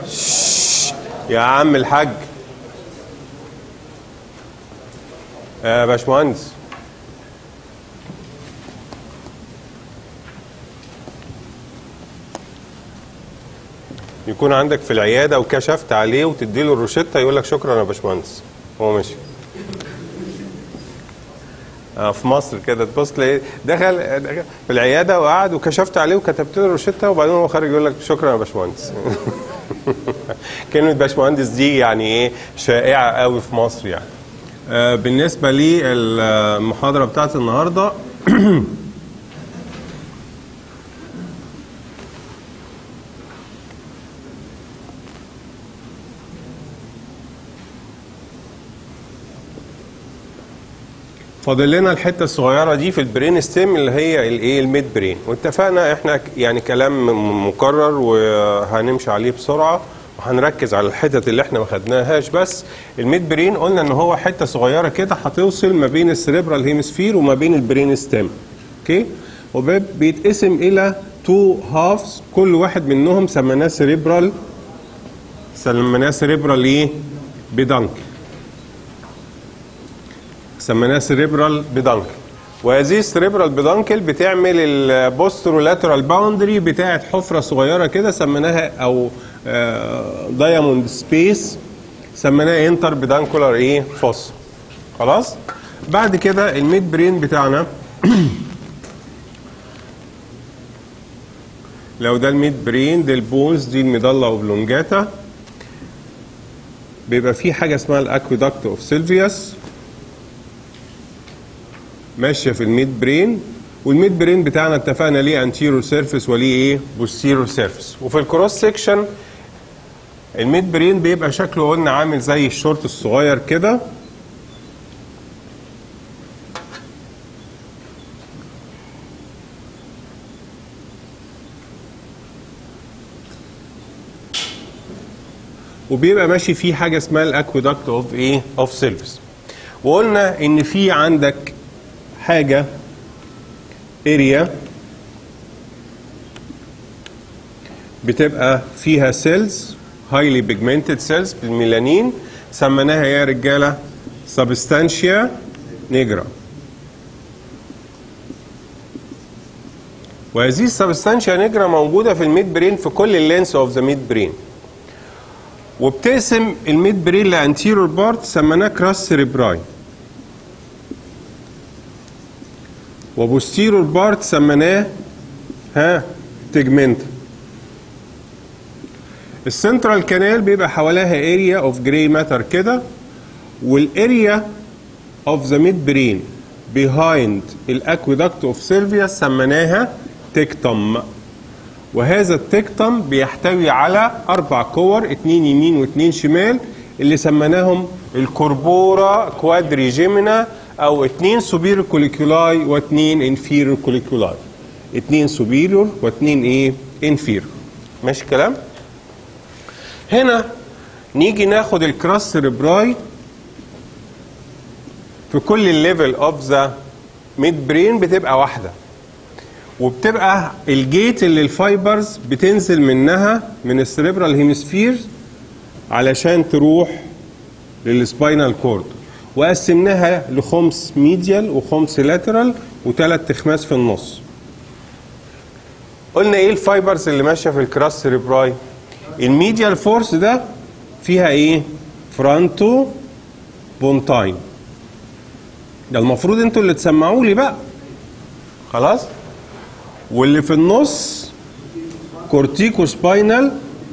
يا عم الحاج يا باشمهندس يكون عندك في العياده وكشفت عليه وتديله الروشته يقول لك شكرا يا باشمهندس هو ماشي آه في مصر كده تبص تلاقيه دخل دخل في العياده وقعد وكشفت عليه وكتبت له الروشته وبعدين هو خارج يقول لك شكرا يا باشمهندس كلمه باشمهندس دي يعني ايه شائعه قوي في مصر يعني آه بالنسبه للمحاضره بتاعت النهارده فاضل لنا الحته الصغيره دي في البرين ستيم اللي هي الايه الميد برين واتفقنا احنا يعني كلام م- مكرر وهنمشي عليه بسرعه وهنركز على الحتت اللي احنا ما خدناهاش بس الميد برين قلنا ان هو حته صغيره كده هتوصل ما بين السريبرال هيمسفير وما بين البرين ستيم اوكي وبيتقسم الى تو هافز كل واحد منهم سميناه سريبرال سميناه سريبرال ايه بدنك سميناه سريبرال بدانكل وهذه السريبرال بدانكل بتعمل البوسترولاترال باوندري بتاعت حفره صغيره كده سميناها او دايموند سبيس سميناها انتر بدانكولار ايه فوس خلاص بعد كده الميد برين بتاعنا لو ده الميد برين دي البولز دي الميدالا اوبلونجاتا بيبقى في حاجه اسمها الاكويدكت اوف سيلفيوس ماشيه في الميد برين والميد برين بتاعنا اتفقنا ليه انتيرور سيرفيس وليه ايه بوستيرور سيرفيس وفي الكروس سيكشن الميد برين بيبقى شكله قلنا عامل زي الشورت الصغير كده وبيبقى ماشي فيه حاجه اسمها الاكويدكت اوف ايه اوف سيلفيس وقلنا ان في عندك حاجه اريا بتبقى فيها سيلز هايلي بيجمنتد سيلز بالميلانين سميناها يا رجاله سبستانشيا نيجرا وهذه السبستانشيا نيجرا موجوده في الميد برين في كل اللينس اوف ذا ميد برين وبتقسم الميد برين لانتيرور بارت سميناه كراس سيريبراي وبوستيرور بارت سميناه ها تجمنت السنترال كانال بيبقى حواليها اريا اوف جراي ماتر كده والاريا اوف ذا ميد برين بيهايند الاكويدكت اوف سيلفيا سميناها تكتم وهذا التكتم بيحتوي على اربع كور اتنين يمين واتنين شمال اللي سميناهم الكوربورا كوادريجيمنا او اتنين سوبيرور كوليكولاي واتنين انفيرور كوليكولاي اتنين سوبيرور واتنين ايه انفيرور ماشي الكلام هنا نيجي ناخد الكراس سيربراي في كل الليفل اوف ذا ميد برين بتبقى واحده وبتبقى الجيت اللي الفايبرز بتنزل منها من السريبرال هيمسفير علشان تروح للسباينال كورد وقسمناها لخمس ميديال وخمس لاترال وثلاث تخماس في النص قلنا ايه الفايبرز اللي ماشيه في الكراس سيريبراي الميديال فورس ده فيها ايه فرانتو بونتاين ده المفروض انتوا اللي تسمعوا لي بقى خلاص واللي في النص كورتيكو سباينال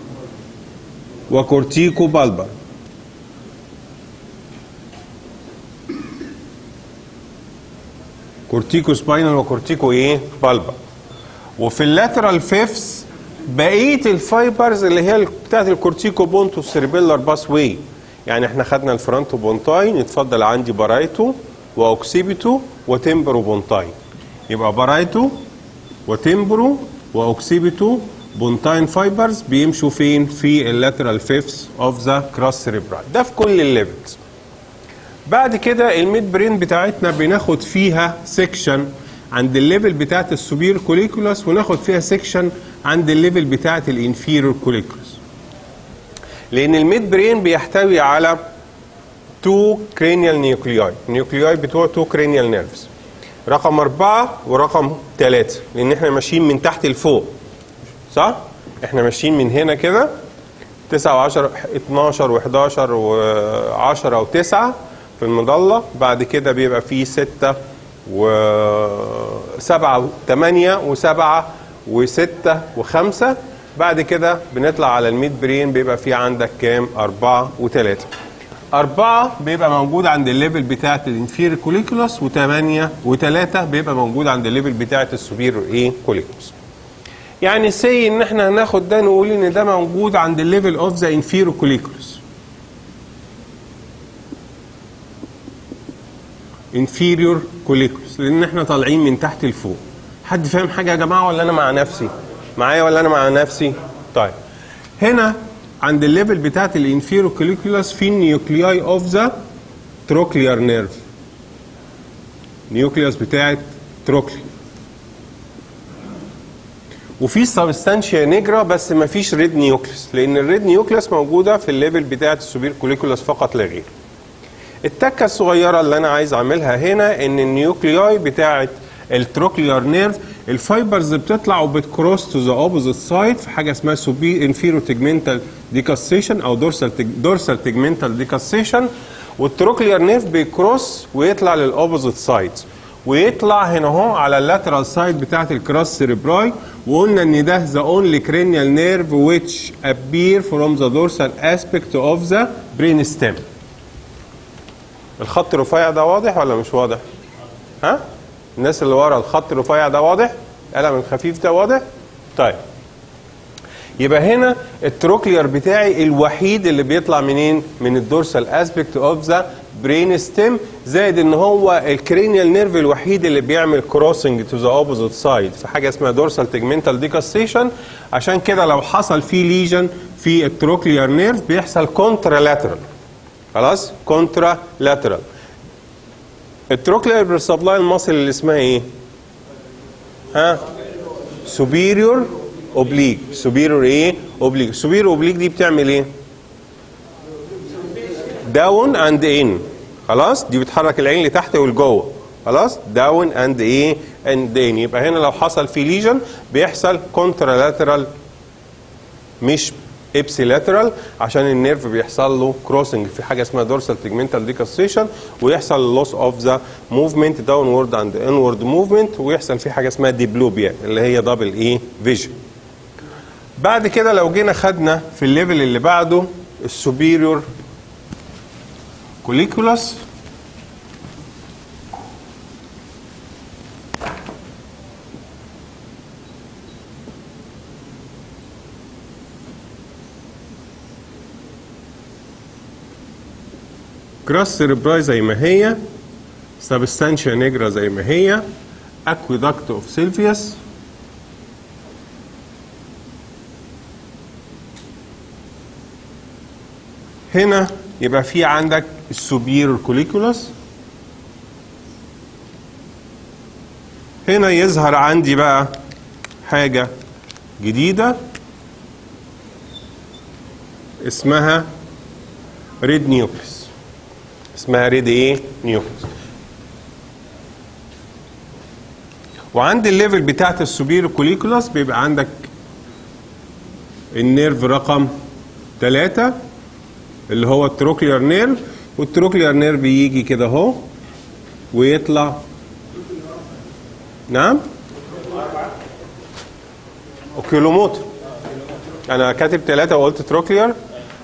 وكورتيكو بالبر كورتيكو سباينال وكورتيكو ايه بالبر وفي اللاترال فيفس بقيه الفايبرز اللي هي بتاعت الكورتيكو بونتو سيربيلر باس واي يعني احنا خدنا الفرونتو بونتاين يتفضل عندي بارايتو واوكسيبيتو وتمبرو بونتاين يبقى بارايتو وتمبرو واوكسيبيتو بونتاين فايبرز بيمشوا فين في اللاترال فيفس اوف ذا كراس سيريبرال ده في كل الليفلز بعد كده الميد برين بتاعتنا بناخد فيها سيكشن عند الليفل بتاعت السوبير كوليكولاس وناخد فيها سيكشن عند الليفل بتاعت الانفيرور كوليكولاس لان الميد برين بيحتوي على تو كرينيال نيوكلياي النيوكلياي بتوع تو كرينيال نيرفز رقم أربعة ورقم ثلاثة لأن احنا ماشيين من تحت لفوق صح؟ احنا ماشيين من هنا كده 9 و10 12 و11 و10 و9 في المظلة بعد كده بيبقى فيه 6 و7 و8 و7 و6 و5 بعد كده بنطلع على الميد برين بيبقى فيه عندك كام؟ 4 و3 أربعة بيبقى موجود عند الليفل بتاعة الانفير كوليكولاس وثمانية وثلاثة بيبقى موجود عند الليفل بتاعة السوبير ايه كوليكولاس. يعني سي ان احنا هناخد ده نقول ان ده موجود عند الليفل اوف ذا انفير كوليكولاس. انفيريور كوليكولاس لان احنا طالعين من تحت لفوق. حد فاهم حاجة يا جماعة ولا انا مع نفسي؟ معايا ولا انا مع نفسي؟ طيب. هنا عند الليفل بتاعت الانفيرو كوليكولاس في النيوكلياي اوف ذا تروكليار نيرف نيوكليوس بتاعت تروكلي وفي سبستانشيا نيجرا بس ما فيش ريد نيوكليس لان الريد نيوكليس موجوده في الليفل بتاعت السوبير كوليكولاس فقط لا غير التكه الصغيره اللي انا عايز اعملها هنا ان النيوكلياي بتاعت التروكليار نيرف الفايبرز بتطلع وبتكروس تو ذا اوبوزيت سايد في حاجه اسمها سوبي انفيرو تيجمنتال ديكاسيشن او دورسال دورسال تيجمنتال ديكاسيشن والتروكليار نيرف بيكروس ويطلع للاوبوزيت سايد ويطلع هنا اهو على اللاترال سايد بتاعت الكراس سيريبراي وقلنا ان ده ذا اونلي كرينيال نيرف which appear from the dorsal aspect of the brain stem الخط الرفيع ده واضح ولا مش واضح؟ ها؟ الناس اللي ورا الخط الرفيع ده واضح؟ القلم الخفيف ده واضح؟ طيب يبقى هنا التروكلير بتاعي الوحيد اللي بيطلع منين؟ من الدورسال اسبكت اوف ذا برين ستيم زائد ان هو الكرينيال نيرف الوحيد اللي بيعمل كروسنج تو ذا اوبوزيت سايد في حاجه اسمها دورسال تيجمنتال ديكاستيشن عشان كده لو حصل فيه ليجن في التروكلير نيرف بيحصل كونترا لاترال خلاص؟ كونترا لاترال التروكلير سبلاي المصل اللي اسمها ايه؟ ها؟ سوبيريور اوبليك سوبيريور ايه؟ اوبليك سوبيريور اوبليك دي بتعمل ايه؟ داون اند ان خلاص دي بتحرك العين لتحت ولجوه خلاص داون اند ايه اند ان يبقى هنا لو حصل في ليجن بيحصل كونترالاترال مش ابسيلاترال عشان النيرف بيحصل له كروسنج في حاجه اسمها دورسال تيجمنتال ديكاستيشن ويحصل لوس اوف ذا موفمنت داونورد اند انورد موفمنت ويحصل في حاجه اسمها ديبلوبيا اللي هي دبل ايه فيجن بعد كده لو جينا خدنا في الليفل اللي بعده السوبيريور كوليكولاس كراس سيربراي زي ما هي سبستانشيا نيجرا زي ما هي اكويدكت اوف سيلفيوس هنا يبقى في عندك السوبير كوليكولاس هنا يظهر عندي بقى حاجة جديدة اسمها ريد نيوكليس اسمها ريد ايه نيوكليس وعند الليفل بتاعت السوبير كوليكولاس بيبقى عندك النيرف رقم ثلاثة اللي هو التروكلير نيرف والتروكلير نيرف بيجي كده اهو ويطلع نعم اوكيولوموتر انا كاتب ثلاثة وقلت تروكلير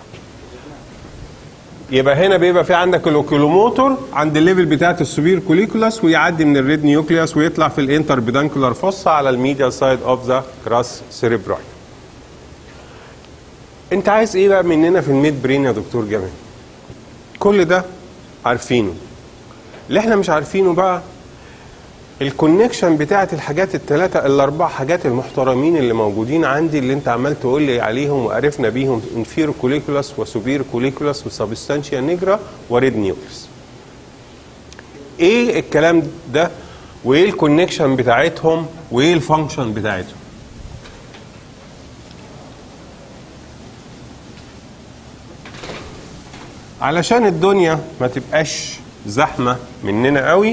يبقى هنا بيبقى في عندك الاوكيولوموتور عند الليفل بتاعت السوبير كوليكولاس ويعدي من الريد نيوكليوس ويطلع في الانتر بيدانكولار فوسا على الميديال سايد اوف ذا كراس سيريبراي انت عايز ايه بقى مننا في الميد برين يا دكتور جمال كل ده عارفينه اللي احنا مش عارفينه بقى الكونكشن بتاعت الحاجات الثلاثة الأربع حاجات المحترمين اللي موجودين عندي اللي أنت عمال تقول لي عليهم وعرفنا بيهم انفير كوليكولاس وسوبير كوليكولاس وسبستانشيا نيجرا وريد نيوكليس. إيه الكلام ده؟ وإيه الكونكشن بتاعتهم؟ وإيه الفانكشن بتاعتهم؟ علشان الدنيا ما تبقاش زحمه مننا قوي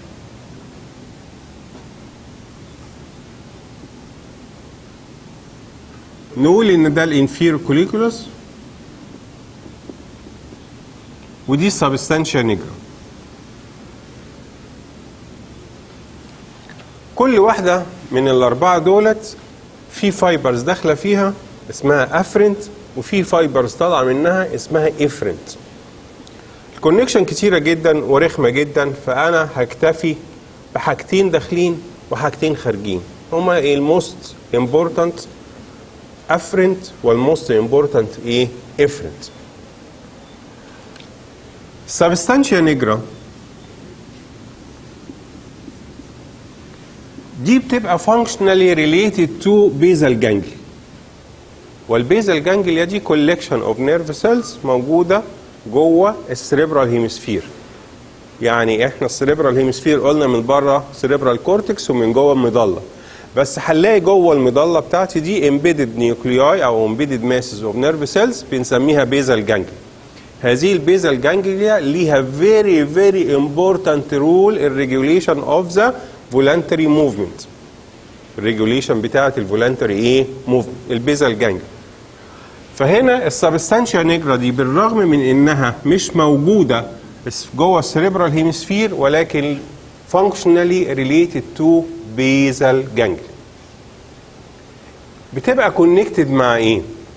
نقول ان ده الانفير كوليكولوس ودي سبستانشيا نيجرا كل واحدة من الأربعة دولت في فايبرز داخلة فيها اسمها افرنت وفي فايبرز طالعة منها اسمها افرنت الكونكشن كتيرة جدا ورخمة جدا فأنا هكتفي بحاجتين داخلين وحاجتين خارجين هما الموست امبورتنت افرنت والموست امبورتنت ايه افرنت سبستانشيا نيجرا دي بتبقى functionally related to basal ganglia والبيزال جانجليا دي collection of nerve cells موجودة جوه السريبرال هيمسفير يعني احنا السريبرال هيمسفير قلنا من بره سريبرال كورتكس ومن جوه المظله بس هنلاقي جوه المظله بتاعتي دي امبيدد نيوكلياي او امبيدد ماسز اوف نيرف سيلز بنسميها بيزال جانجليا هذه البيزال جانجليا ليها very very important role in regulation of the voluntary movement الريجوليشن بتاعه الفولنتري ايه موفمنت البيزال جانجليا فهنا السبستانشيا نيجرا دي بالرغم من انها مش موجوده جوه السريبرال هيمسفير ولكن functionally related to basal ganglia بتبقى كونكتد مع ايه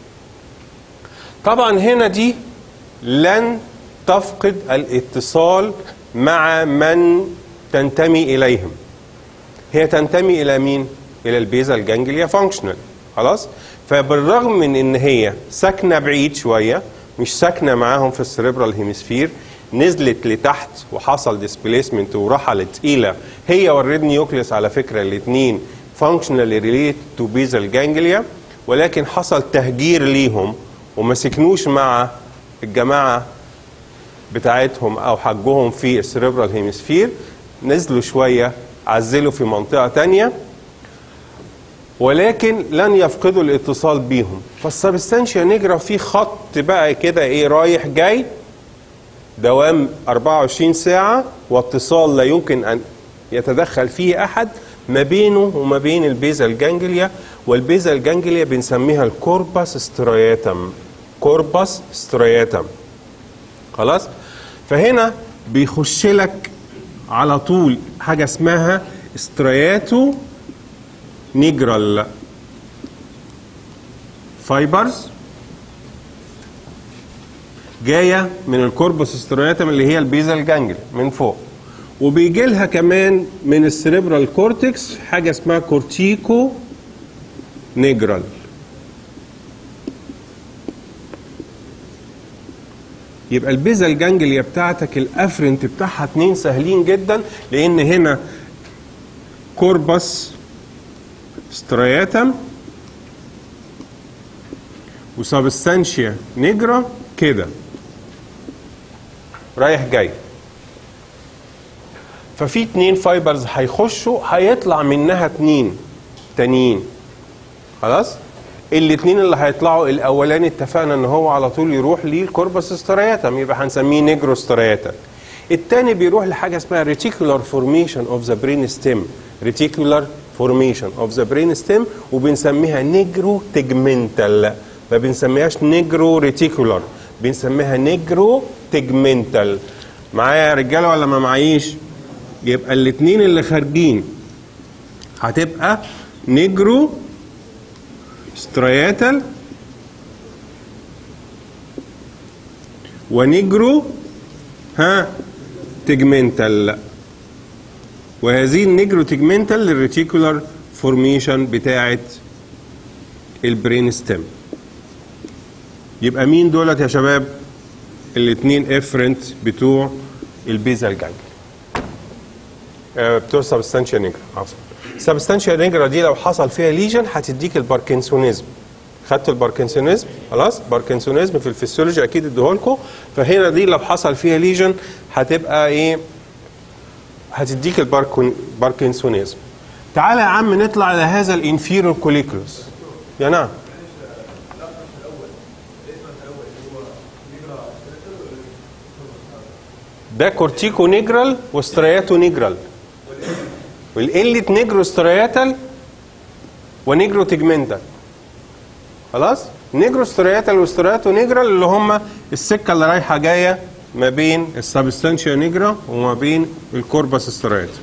طبعا هنا دي لن تفقد الاتصال مع من تنتمي اليهم هي تنتمي الى مين الى البيزال جانجليا فانكشنال خلاص فبالرغم من ان هي ساكنه بعيد شويه مش ساكنه معاهم في السريبرال هيمسفير نزلت لتحت وحصل ديسبيسمنت ورحلت الى هي والريد نيوكليوس على فكره الاثنين فانكشنال ريليت تو بيزال جانجليا ولكن حصل تهجير ليهم وما سكنوش مع الجماعه بتاعتهم او حجهم في السريبرال هيمسفير نزلوا شويه عزلوا في منطقه تانية ولكن لن يفقدوا الاتصال بيهم فالسبستانشيا نيجرا في خط بقى كده ايه رايح جاي دوام 24 ساعة واتصال لا يمكن أن يتدخل فيه أحد ما بينه وما بين البيزال جانجليا والبيزال جانجليا بنسميها الكورباس سترياتم كورباس سترياتم خلاص فهنا بيخش لك على طول حاجة اسمها سترياتو نيجرال فايبرز جايه من الكوربوس سترياتم اللي هي البيزال جانجل من فوق وبيجي لها كمان من السريبرال كورتكس حاجه اسمها كورتيكو نيجرال يبقى البيزال جانجليا بتاعتك الافرنت بتاعها اتنين سهلين جدا لان هنا كوربس سترياتم وسبستانشيا نيجرا كده رايح جاي ففي اتنين فايبرز هيخشوا هيطلع منها اتنين تانيين خلاص الاتنين اللي هيطلعوا الاولاني اتفقنا ان هو على طول يروح للكوربس سترياتم يبقى هنسميه نيجرو سترياتم التاني بيروح لحاجه اسمها ريتيكولار فورميشن اوف ذا برين ستيم ريتيكولار فورميشن اوف ذا برين ستيم وبنسميها نيجرو تيجمنتال ما بنسميهاش نيجرو ريتيكولار بنسميها نيجرو تيجمنتال معايا يا رجاله ولا ما معيش يبقى الاثنين اللي خارجين هتبقى نيجرو سترياتال ونيجرو ها تيجمنتال وهذه النيجرو تيجمنتال للريتيكولار فورميشن بتاعه البرين ستيم يبقى مين دولت يا شباب الاثنين افرنت بتوع البيزال جانجل آه بتوع سبستانشيا نيجرا عفوا سبستانشيا نيجرا دي لو حصل فيها ليجن هتديك الباركنسونيزم خدت الباركنسونيزم خلاص باركنسونيزم في الفسيولوجي اكيد اديهولكم فهنا دي لو حصل فيها ليجن هتبقى ايه هتديك الباركنسونيزم تعالى يا عم نطلع على هذا الانفيرور كوليكولوس يا نعم ده كورتيكو نيجرال وسترياتو نيجرال والإلة نيجرو سترياتال ونيجرو تيجمنتال خلاص نيجرو سترياتال وسترياتو نيجرال اللي هم السكه اللي رايحه جايه ما بين السبستانشيا نيجرا وما بين الكوربس سترياتال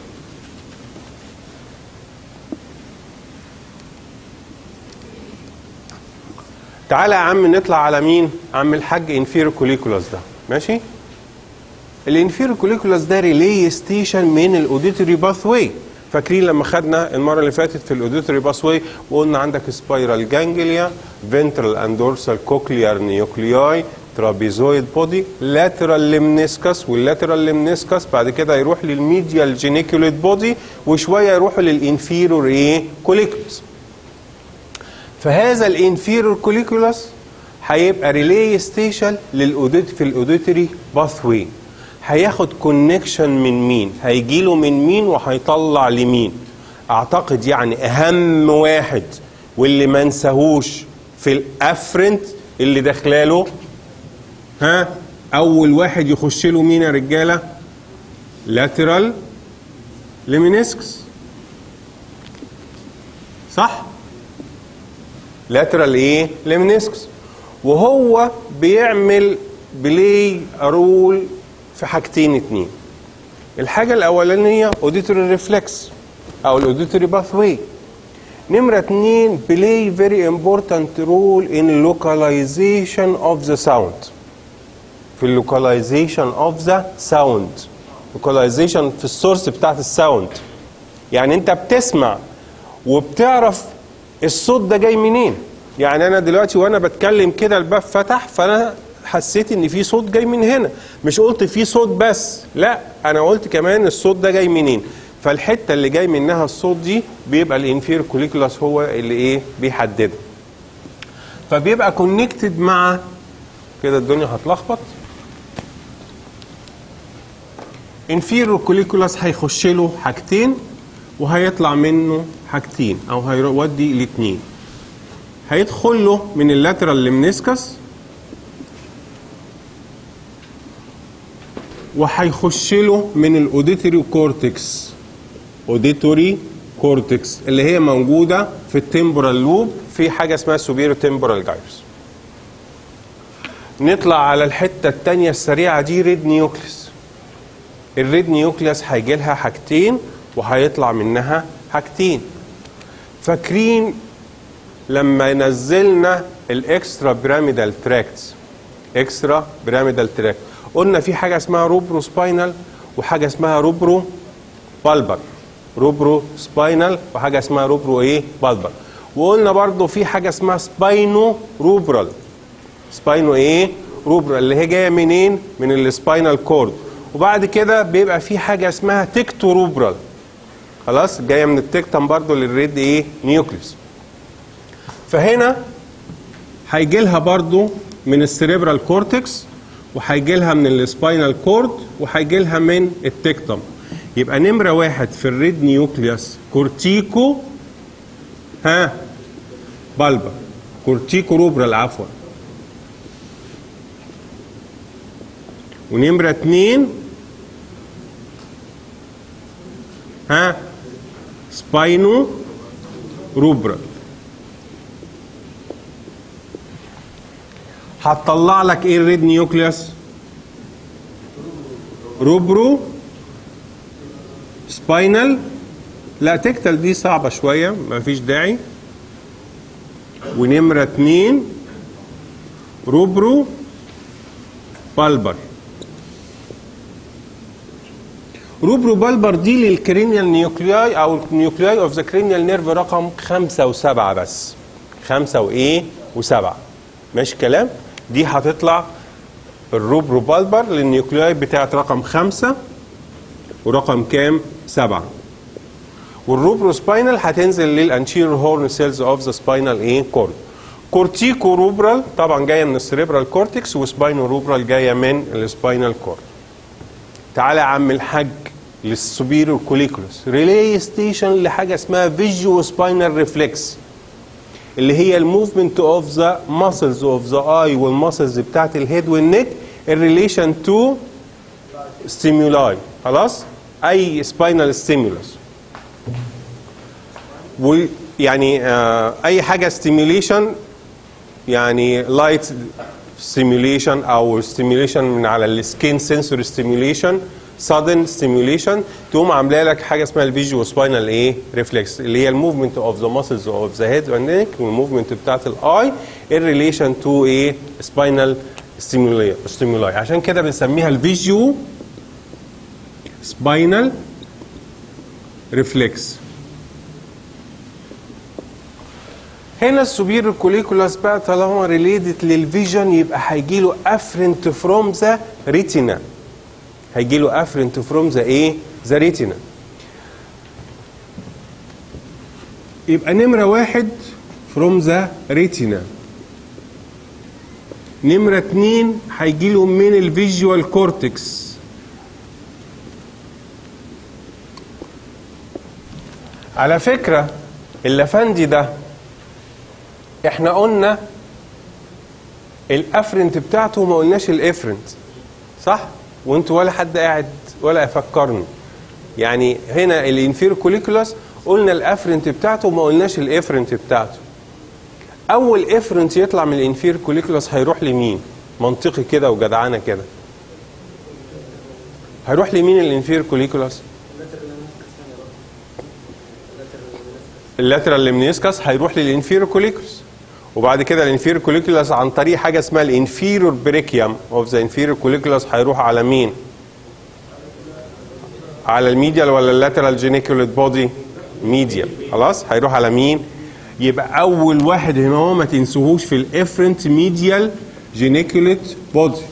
تعالى يا عم نطلع على مين عم الحاج انفيرو كوليكولاس ده ماشي الانفيرو كوليكولاس ده ريلي ستيشن من الاوديتوري باث واي فاكرين لما خدنا المره اللي فاتت في الاوديتوري باث واي وقلنا عندك سبايرال جانجليا فنترال اند دورسال كوكليار نيوكلياي ترابيزويد بودي لاترال ليمنسكس واللاترال ليمنسكس بعد كده يروح للميديال جينيكوليت بودي وشويه يروحوا للانفيرور ايه كوليكولاس فهذا الانفيرور كوليكولاس هيبقى ريلي ستيشن للاوديت في الاوديتوري باث واي هياخد كونكشن من مين هيجي له من مين وهيطلع لمين اعتقد يعني اهم واحد واللي ما نساهوش في الافرنت اللي داخلاله ها اول واحد يخش له مين يا رجاله لاترال ليمينسكس صح لاترال ايه ليمينسكس وهو بيعمل بلاي رول في حاجتين اتنين الحاجة الأولانية اوديتوري ريفلكس أو الاوديتوري باث واي نمرة اتنين بلاي very important role in localization of the sound في اللوكاليزيشن اوف ذا ساوند لوكاليزيشن في السورس بتاعت الساوند يعني انت بتسمع وبتعرف الصوت ده جاي منين يعني انا دلوقتي وانا بتكلم كده الباب فتح فانا حسيت ان في صوت جاي من هنا مش قلت في صوت بس لا انا قلت كمان الصوت ده جاي منين فالحته اللي جاي منها الصوت دي بيبقى الانفير كوليكولاس هو اللي ايه بيحددها فبيبقى كونكتد مع كده الدنيا هتلخبط انفيرو كوليكولاس هيخش له حاجتين وهيطلع منه حاجتين او هيودي الاثنين هيدخل له من اللاترال لمنسكس وهيخش له من الاوديتوري كورتكس اوديتوري كورتكس اللي هي موجوده في التمبورال لوب في حاجه اسمها سوبيرو تمبورال جايرس نطلع على الحته الثانيه السريعه دي ريد نيوكليس الريد نيوكليس هيجي لها حاجتين وهيطلع منها حاجتين فاكرين لما نزلنا الاكسترا بيراميدال تراكتس اكسترا بيراميدال تراكت قلنا في حاجه اسمها روبرو سباينال وحاجه اسمها روبرو بالبر روبرو سباينال وحاجه اسمها روبرو ايه بالبر وقلنا برضو في حاجه اسمها سباينو روبرال سباينو ايه روبرال اللي هي جايه منين من السباينال كورد وبعد كده بيبقى في حاجه اسمها تكتو روبرال خلاص جايه من التكتم برضو للريد ايه نيوكليس فهنا هيجي لها برضو من السريبرال كورتكس وهيجي لها من السباينال كورد وهيجي لها من التكتم يبقى نمرة واحد في الريد نيوكليوس كورتيكو ها بالبا كورتيكو روبرال عفوا ونمرة اتنين ها سباينو روبرال هتطلع لك ايه الريد نيوكليوس روبرو سباينال لا تكتل دي صعبة شوية مفيش داعي ونمرة اتنين روبرو بالبر روبرو بالبر دي للكرينيال نيوكلياي او النيوكلياي اوف ذا كرينيال نيرف رقم خمسة وسبعة بس خمسة وايه وسبعة ماشي كلام دي هتطلع الروبرو بالبر للنيوكلياي بتاعت رقم خمسة ورقم كام سبعة والروبرو سباينال هتنزل للانتيريور هورن سيلز اوف ذا سباينال ايه كورد كورتيكو روبرال طبعا جايه من السريبرال كورتكس وسباينو روبرال جايه من السباينال كورد تعالى يا عم الحاج للسوبيريور كوليكولوس ريلي ستيشن لحاجه اسمها فيجيو سباينال ريفلكس اللي هي الموفمنت اوف ذا ماسلز اوف ذا اي والماسلز بتاعت الهيد والنك الريليشن تو ستيمولاي خلاص اي سباينال ستيمولس ويعني آه اي حاجه ستيميوليشن يعني لايت ستيميوليشن او ستيميوليشن من على السكين سنسور ستيميوليشن sudden stimulation تقوم عامله لك حاجه اسمها الفيجوال سباينال ايه ريفلكس اللي هي الموفمنت اوف ذا ماسلز اوف ذا هيد اند نيك والموفمنت بتاعت الاي ان ريليشن تو ايه سباينال ستيمولاي عشان كده بنسميها الفيجيو سباينال ريفلكس هنا السوبير كوليكولاس بقى طالما ريليتد للفيجن يبقى هيجي له افرنت فروم ذا ريتينا هيجي له افرنت فروم ذا ايه ذا ريتينا يبقى نمره واحد فروم ذا ريتينا نمره اتنين هيجي له من الفيجوال كورتكس على فكره اللافندي ده احنا قلنا الافرنت بتاعته ما قلناش الافرنت صح وانتوا ولا حد قاعد ولا يفكرني يعني هنا الانفير كوليكولاس قلنا الافرنت بتاعته وما قلناش الافرنت بتاعته اول افرنت يطلع من الانفير كوليكولاس هيروح لمين منطقي كده وجدعانه كده هيروح لمين الانفير كوليكولاس اللاترال لمنيسكس هيروح للانفير كوليكولاس وبعد كده الانفير كوليكولاس عن طريق حاجه اسمها الانفيرور بريكيوم اوف ذا انفيرور كوليكولاس هيروح على مين؟ على الميديال ولا اللاترال جينيكوليت بودي؟ ميديال خلاص هيروح على مين؟ يبقى اول واحد هنا هو ما تنسوهوش في الافرنت ميديال جينيكوليت بودي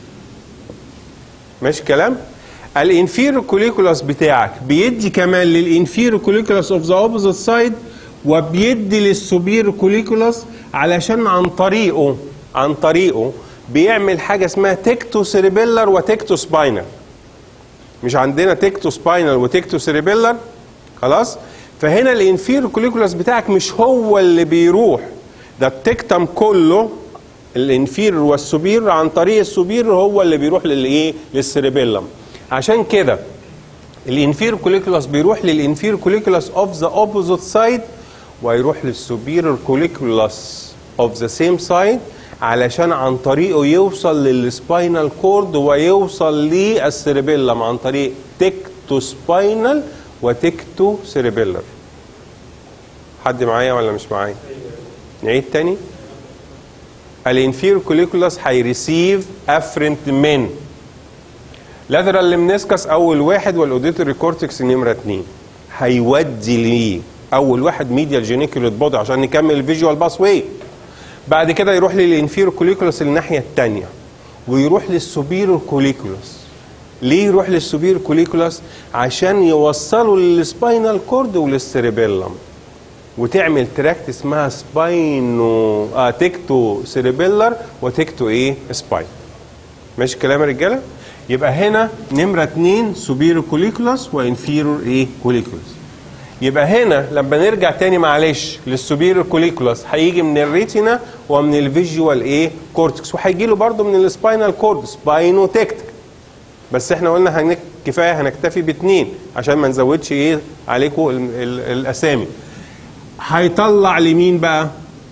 ماشي الكلام؟ الانفيرور كوليكولاس بتاعك بيدي كمان للانفيرور كوليكولاس اوف ذا اوبوزيت سايد وبيدي للسوبير كوليكولاس علشان عن طريقه عن طريقه بيعمل حاجه اسمها تكتو سيريبيلر وتكتو سباينال مش عندنا تكتو سباينال وتكتو سيريبيلر خلاص فهنا الانفير كوليكولاس بتاعك مش هو اللي بيروح ده التكتم كله الانفير والسوبير عن طريق السوبير هو اللي بيروح للايه للسيريبيلم عشان كده الانفير كوليكولاس بيروح للانفير كوليكولاس اوف ذا اوبوزيت سايد ويروح للسوبيرور كوليكولاس اوف ذا سيم سايد علشان عن طريقه يوصل للسباينال كورد ويوصل للسيربيلم عن طريق تكتو سباينال وتكتو سيربيلر حد معايا ولا مش معايا نعيد تاني الانفير كوليكولاس هيريسيف افرنت من لاترال لمنسكس اول واحد والاوديتوري كورتكس نمره اتنين هيودي ليه اول واحد ميديال جينيكوليت بودي عشان نكمل الفيجوال باس واي بعد كده يروح للانفيرو كوليكولاس الناحيه الثانيه ويروح للسوبيرو كوليكولاس ليه يروح للسوبيرو كوليكولاس عشان يوصله للسباينال كورد وللسيريبيلم وتعمل تراكت اسمها سباينو آه تكتو سيريبيلر وتكتو ايه سباين ماشي الكلام يا رجاله يبقى هنا نمره اتنين سوبيرو كوليكولاس وانفيرور ايه كوليكولاس يبقى هنا لما نرجع تاني معلش للسوبيرور كوليكولاس هيجي من الريتينا ومن الفيجوال ايه كورتكس وهيجي له برضه من السباينال كورد سباينو تكتك بس احنا قلنا هنك كفايه هنكتفي باثنين عشان ما نزودش ايه عليكم ال ال الاسامي هيطلع لمين بقى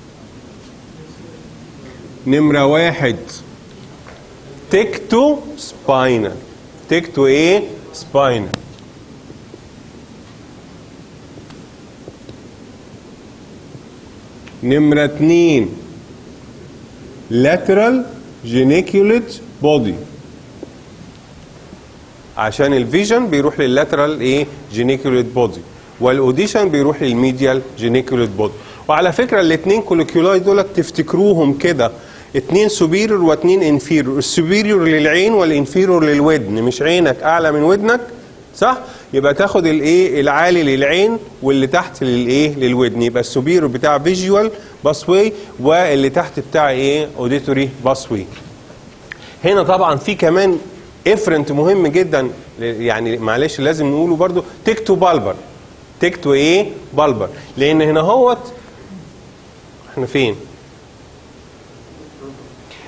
نمره واحد تكتو سباينال تكتو ايه سباينال نمرة اتنين lateral geniculate body عشان الفيجن بيروح لللاترال ايه جينيكوليت بودي والاوديشن بيروح للميديال جينيكوليت بودي وعلى فكره الاثنين كوليكيولاي دول تفتكروهم كده اتنين سوبيريور واتنين انفيريور السوبيريور للعين والانفيريور للودن مش عينك اعلى من ودنك صح يبقى تاخد الايه العالي للعين واللي تحت للايه للودن يبقى السوبيريور بتاع فيجوال باسوي واللي تحت بتاع ايه اوديتوري باسوي هنا طبعا في كمان افرنت مهم جدا يعني معلش لازم نقوله برضو تكتو بالبر تكتو ايه بالبر لان هنا هوت احنا فين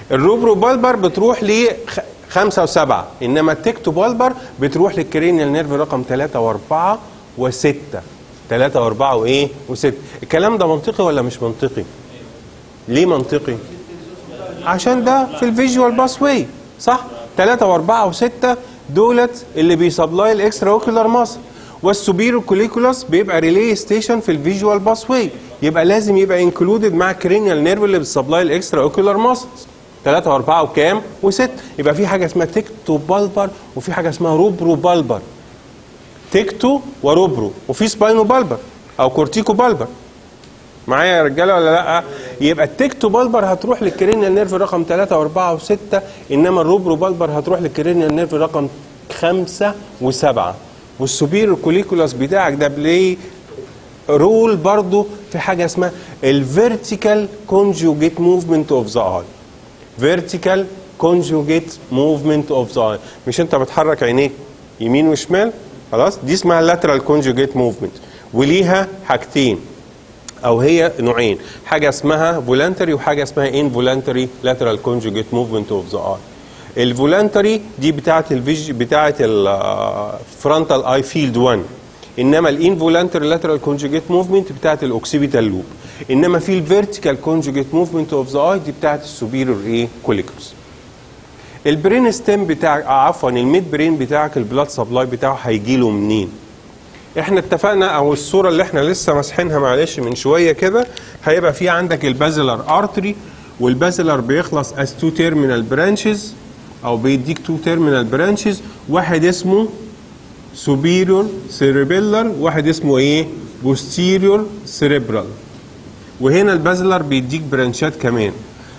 الروبرو بالبر بتروح ل خمسة وسبعة إنما التكتو بالبر بتروح للكرينيال نيرف رقم ثلاثة وأربعة وستة ثلاثة وأربعة وإيه وستة الكلام ده منطقي ولا مش منطقي؟ ليه منطقي؟ عشان ده في الفيجوال باس واي صح؟ ثلاثة وأربعة وستة دولت اللي بيسبلاي الإكسترا أوكيولار ماسل والسوبيرو كوليكولاس بيبقى ريلي ستيشن في الفيجوال باس واي يبقى لازم يبقى انكلودد مع الكرينيال نيرف اللي بتسبلاي الاكسترا اوكيولار ماسلز ثلاثة وأربعة وكام؟ وست يبقى في حاجة اسمها تكتو بالبر وفي حاجة اسمها روبرو بالبر تكتو وروبرو وفي سباينو بالبر أو كورتيكو بالبر معايا يا رجاله ولا لا؟ يبقى التكتو بالبر هتروح للكرينيال نيرف رقم 3 و4 و6 انما الروبرو بالبر هتروح للكرينيال نيرف رقم 5 و7 والسوبير كوليكولاس بتاعك ده بلاي رول برضو في حاجه اسمها الفيرتيكال كونجوجيت موفمنت اوف ذا اي فيرتيكال كونجوجيت موفمنت اوف ذا اي مش انت بتحرك عينيك يمين وشمال خلاص دي اسمها لاترال كونجوجيت موفمنت وليها حاجتين او هي نوعين حاجه اسمها فولانتري وحاجه اسمها ان فولانتري لاترال كونجوجيت موفمنت اوف ذا اي الفولانتري دي بتاعه الفيج بتاعه الفرونتال اي فيلد 1 انما الانفولانتري لاترال كونجوجيت موفمنت بتاعه الاوكسيبيتال لوب انما في الفيرتيكال كونجوجيت موفمنت اوف ذا اي دي بتاعه السوبيريور ايه كوليكوس البرين ستيم بتاعك آه عفوا الميد برين بتاعك البلاد سبلاي بتاعه هيجي له منين احنا اتفقنا او الصوره اللي احنا لسه ماسحينها معلش من شويه كده هيبقى في عندك البازلر ارتري والبازلر بيخلص از تو تيرمينال برانشز او بيديك تو تيرمينال برانشز واحد اسمه سوبيريور سيريبيلر واحد اسمه ايه بوستيريور سيريبرال وهنا البازلر بيديك برانشات كمان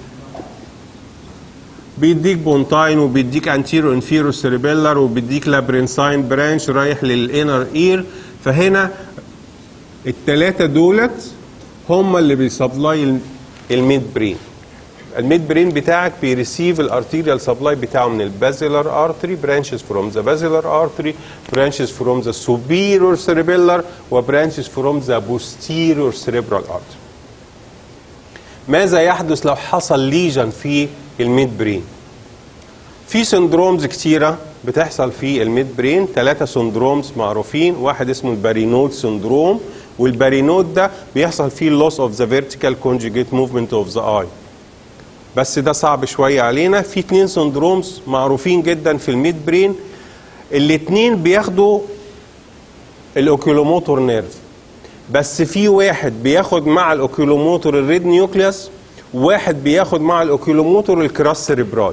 بيديك بونتاين وبيديك انتيرو انفيرو سيريبيلر وبيديك لابرينساين برانش رايح للانر اير فهنا الثلاثه دولت هم اللي بيسبلاي الميد برين الميد برين بتاعك بيريسيف الارتيريال سبلاي بتاعه من البازيلر ارتري برانشز فروم ذا بازيلر ارتري برانشز فروم ذا سوبيريور سيريبيلر وبرانشز فروم ذا بوستيريور سيريبرال ارتري ماذا يحدث لو حصل ليجن في الميد برين في سندرومز كتيرة بتحصل في الميد برين ثلاثة سندرومز معروفين واحد اسمه البارينود سندروم والبارينود ده بيحصل فيه loss of the vertical conjugate movement of the eye بس ده صعب شوية علينا في اتنين سندرومز معروفين جدا في الميد برين الاتنين بياخدوا الاوكيولوموتور نيرف بس في واحد بياخد مع الاوكيولوموتور الريد نيوكليوس واحد بياخد مع الاوكيولوموتور الكراس سيريبراي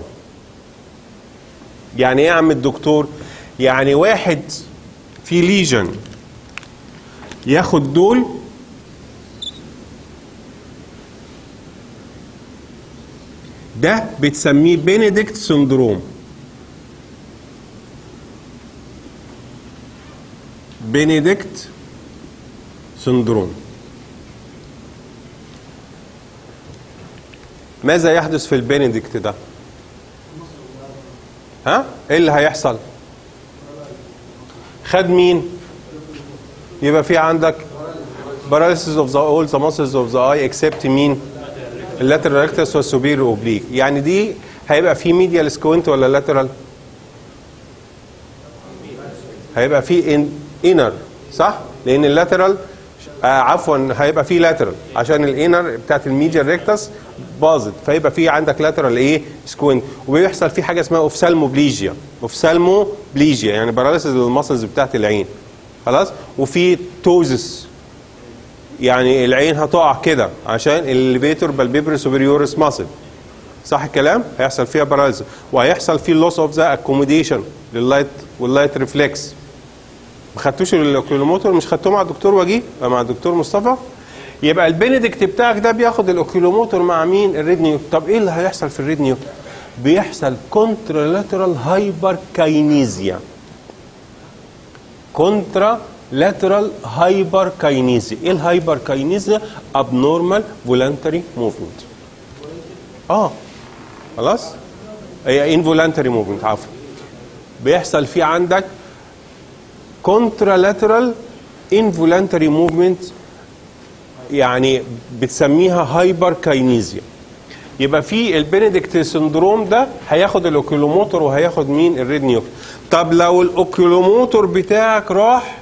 يعني ايه يا عم الدكتور يعني واحد في ليجن ياخد دول ده بتسميه بينيدكت سندروم بينيدكت سندروم ماذا يحدث في البينيدكت ده ها ايه اللي هيحصل خد مين يبقى في عندك paralysis of the all the muscles of the eye except مين اللاترال ريكتس والسوبيريور اوبليك يعني دي هيبقى في ميديال سكوينت ولا لاترال هيبقى في ان انر صح لان اللاترال آه عفوا هيبقى في لاترال عشان الانر بتاعت الميديال ريكتس باظت فيبقى في عندك لاترال ايه سكوينت وبيحصل في حاجه اسمها اوفسالموبليجيا اوفسالموبليجيا يعني باراليسيس للمسلز بتاعت العين خلاص وفي توزس يعني العين هتقع كده عشان الليفيتور بالبيبر سوبريورس ماسل صح الكلام هيحصل فيها باراليسيس وهيحصل فيه لوس اوف ذا اكوموديشن لللايت واللايت ريفلكس ما خدتوش الاوكيولوموتور مش خدتوه مع الدكتور وجيه مع الدكتور مصطفى يبقى البندكت بتاعك ده بياخد الاوكيولوموتور مع مين الريد نيوك طب ايه اللي هيحصل في الريد نيوك بيحصل كونترالاترال هايبر كاينيزيا كونترا لاترال هايبر كاينيزيا ايه الهايبر كاينيزيا ابنورمال فولنتري موفمنت اه خلاص هي انفولنتري موفمنت عفوا بيحصل في عندك كونترالاترال انفولنتري موفمنت يعني بتسميها هايبر كاينيزيا يبقى في البنديكت سندروم ده هياخد الاوكيلوموتور وهياخد مين الريد نيوكليس طب لو الاوكيلوموتور بتاعك راح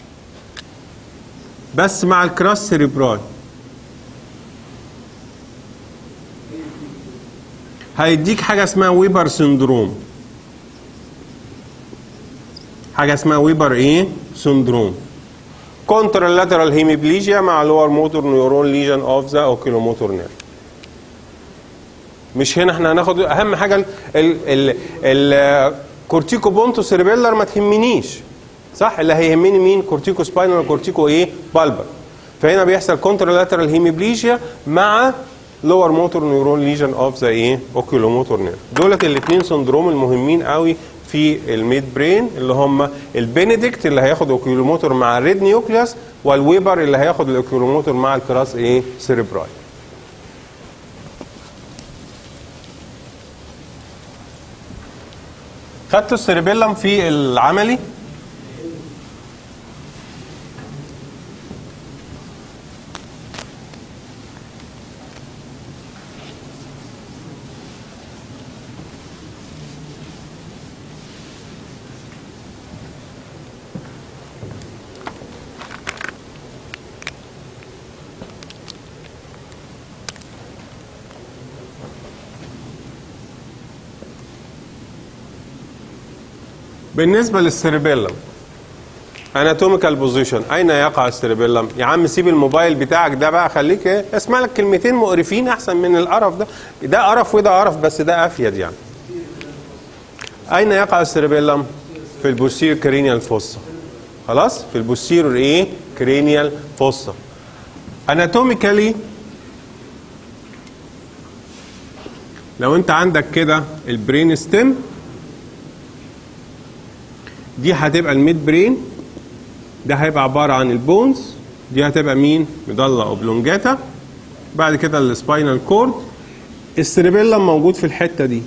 بس مع الكراس سيريبراي هيديك حاجه اسمها ويبر سندروم حاجه اسمها ويبر ايه سندروم كونترالاترال هيميبليجيا مع لور موتور نيورون ليجن اوف ذا اوكيلوموتور نيرف مش هنا احنا هناخد اهم حاجه ال ال ال كورتيكو بونتو سيربيلر ما تهمنيش صح اللي هيهمني مين كورتيكو سباينال كورتيكو ايه بالبر فهنا بيحصل كونترالاترال هيميبليجيا مع لور موتور نيورون ليجن اوف ذا ايه اوكيلوموتور نيرف دولت الاثنين سندروم المهمين قوي في الميد برين اللي هم البنديكت اللي هياخد اوكيلوموتور مع الريد نيوكليوس والويبر اللي هياخد الاوكيلوموتور مع الكراس ايه سيريبراي خدتوا السيربيلم في العملي بالنسبة للسيربيلم اناتوميكال بوزيشن اين يقع السيربيلم يا عم سيب الموبايل بتاعك ده بقى خليك ايه اسمع لك كلمتين مقرفين احسن من القرف ده ده قرف وده قرف بس ده افيد يعني اين يقع السيربيلم في البوستير كرينيال فوسا خلاص في البوستير ايه كرينيال فوسا اناتوميكالي لو انت عندك كده البرين ستيم دي هتبقى الميد برين ده هيبقى عباره عن البونز دي هتبقى مين مضله اوبلونجاتا بعد كده السباينال كورد السيربيلم موجود في الحته دي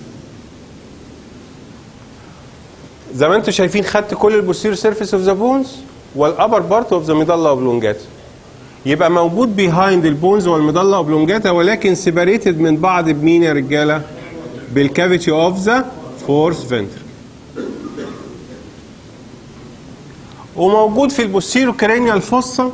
زي ما انتم شايفين خدت كل البوستير سيرفيس اوف ذا بونز والابر بارت اوف ذا ميدالا اوبلونجاتا يبقى موجود بيهايند البونز والميدالا اوبلونجاتا ولكن سيباريتد من بعض بمين يا رجاله بالكافيتي اوف ذا فورس فنتر وموجود في البوستيرو كرينيال فوسا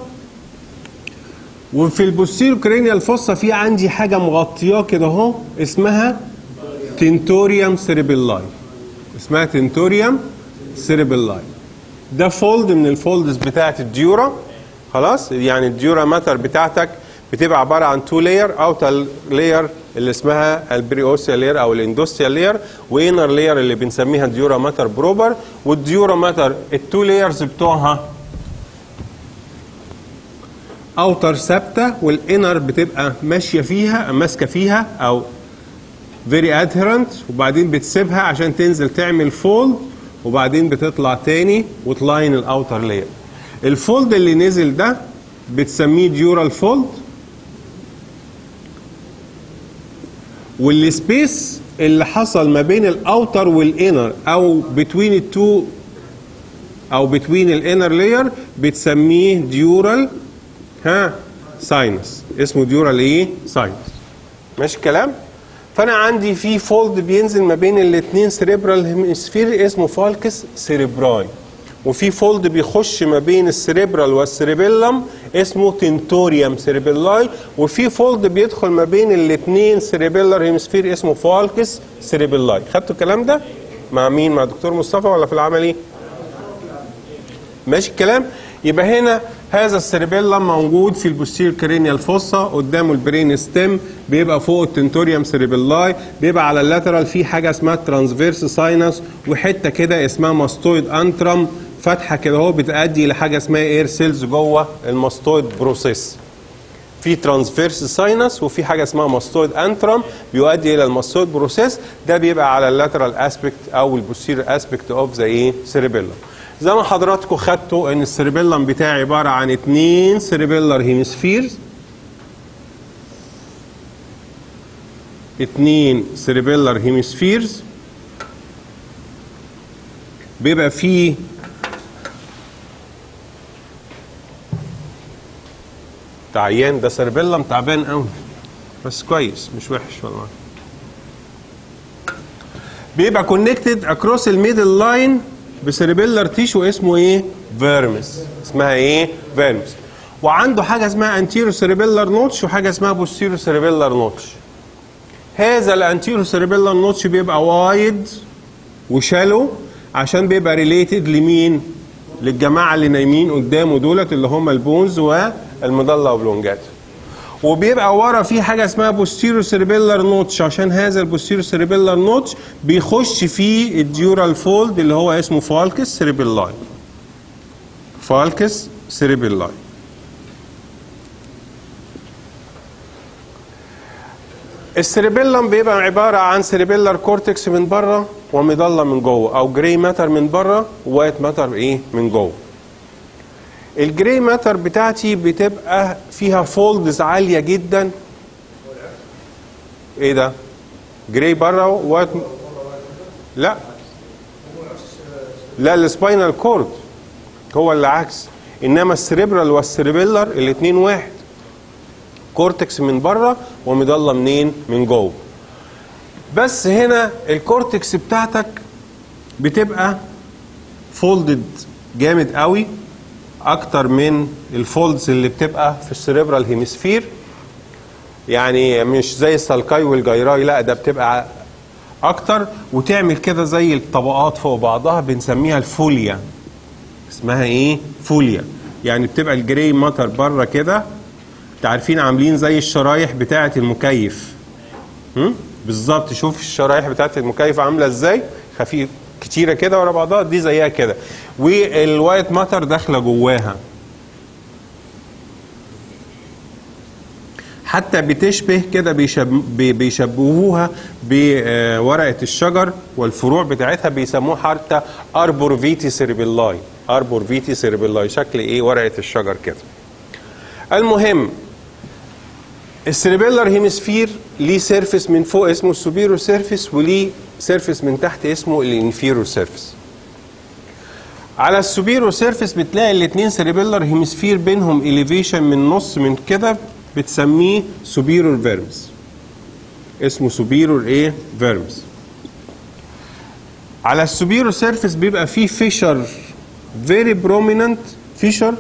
وفي البوستيرو كرينيال فوسا في عندي حاجه مغطياه كده اهو اسمها تنتوريوم سيريبيلاي اسمها تنتوريوم سيريبيلاي ده فولد من الفولدز بتاعت الديورا خلاص يعني الديورا ماتر بتاعتك بتبقى عباره عن تو لاير اوتر لاير اللي اسمها البريوسيا لاير او الاندوستيا لاير وانر لاير اللي بنسميها ديورا ماتر بروبر والديورا ماتر التو لايرز بتوعها اوتر ثابته والانر بتبقى ماشيه فيها ماسكه فيها او فيري ادهرنت وبعدين بتسيبها عشان تنزل تعمل فولد وبعدين بتطلع تاني وتلاين الاوتر لاير الفولد اللي نزل ده بتسميه ديورال فولد والسبيس اللي حصل ما بين الاوتر والانر او بتوين التو او بتوين الانر لاير بتسميه ديورال ها ساينس اسمه ديورال ايه ساينس ماشي الكلام فانا عندي في فولد بينزل ما بين الاثنين سيريبرال هيمسفير اسمه فالكس سيريبراي وفي فولد بيخش ما بين السيريبرال والسيريبيلم اسمه تنتوريوم سيريبيلاي وفي فولد بيدخل ما بين الاثنين سيريبيلر هيمسفير اسمه فالكس سيريبيلاي خدتوا الكلام ده مع مين مع دكتور مصطفى ولا في العملي ماشي الكلام يبقى هنا هذا السيربيلم موجود في البوستير كرينيال فوسا قدامه البرين ستيم بيبقى فوق التنتوريوم سيربيلاي بيبقى على اللاترال في حاجه اسمها ترانسفيرس ساينس وحته كده اسمها ماستويد انترم فتحه كده اهو بتؤدي لحاجه اسمها اير سيلز جوه الماستويد بروسيس في ترانسفيرس ساينس وفي حاجه اسمها ماستويد انترم بيؤدي الى الماستويد بروسيس ده بيبقى على اللاترال اسبكت او البوستير اسبكت اوف ذا ايه سيربيلم زي ما حضراتكم خدتوا ان السيربيلم بتاعي عباره عن اثنين سيربيلر هيمسفيرز اثنين سيربيلر هيمسفيرز بيبقى فيه تعيان ده سيربيلم تعبان قوي بس كويس مش وحش والله بيبقى كونكتد اكروس الميدل لاين بسيربيلر تيشو اسمه ايه فيرمس اسمها ايه فيرمس وعنده حاجه اسمها انتيرو سيربيلر نوتش وحاجه اسمها بوستيرو سيربيلر نوتش هذا الانتيرو سيربيلر نوتش بيبقى وايد وشالو عشان بيبقى ريليتد لمين للجماعه اللي نايمين قدامه دولت اللي هم البونز والمضله اوبلونجات وبيبقى ورا في حاجه اسمها بوستيرو سيربيلر نوتش عشان هذا البوستيرو سيربيلر نوتش بيخش فيه الديورال فولد اللي هو اسمه فالكس سيربيلاي فالكس سيربيلاي السيربيلم بيبقى عباره عن سيربيلر كورتكس من بره ومضله من جوه او جراي ماتر من بره ووايت ماتر ايه من جوه الجراي ماتر بتاعتي بتبقى فيها فولدز عاليه جدا ايه ده جراي بره ووايت لا لا السباينال كورد هو اللي عكس انما السريبرال والسريبيلر الاثنين واحد كورتكس من بره ومضله منين من جوه بس هنا الكورتكس بتاعتك بتبقى فولدد جامد قوي اكتر من الفولدز اللي بتبقى في السريبرال هيمسفير يعني مش زي السالكاي والجيراي لا ده بتبقى اكتر وتعمل كده زي الطبقات فوق بعضها بنسميها الفوليا اسمها ايه فوليا يعني بتبقى الجري ماتر بره كده عارفين عاملين زي الشرايح بتاعه المكيف هم؟ بالظبط شوف الشرايح بتاعه المكيف عامله ازاي خفيف كتيره كده ورا بعضها دي زيها كده والوايت ماتر داخله جواها حتى بتشبه كده بيشب بيشبهوها بورقه الشجر والفروع بتاعتها بيسموها حتى اربور فيتي سيربيلاي اربور فيتي سيربيلاي شكل ايه ورقه الشجر كده المهم السيربيلر هيمسفير ليه سيرفيس من فوق اسمه السوبيرو سيرفيس وليه سيرفيس من تحت اسمه الانفيرو سيرفيس على السوبيرو سيرفيس بتلاقي الاثنين سيربيلر هيمسفير بينهم اليفيشن من نص من كده بتسميه سوبيرور فيرمس اسمه سوبيرور ايه فيرمس على السوبيرو سيرفيس بيبقى فيه فيشر فيري بروميننت فيشر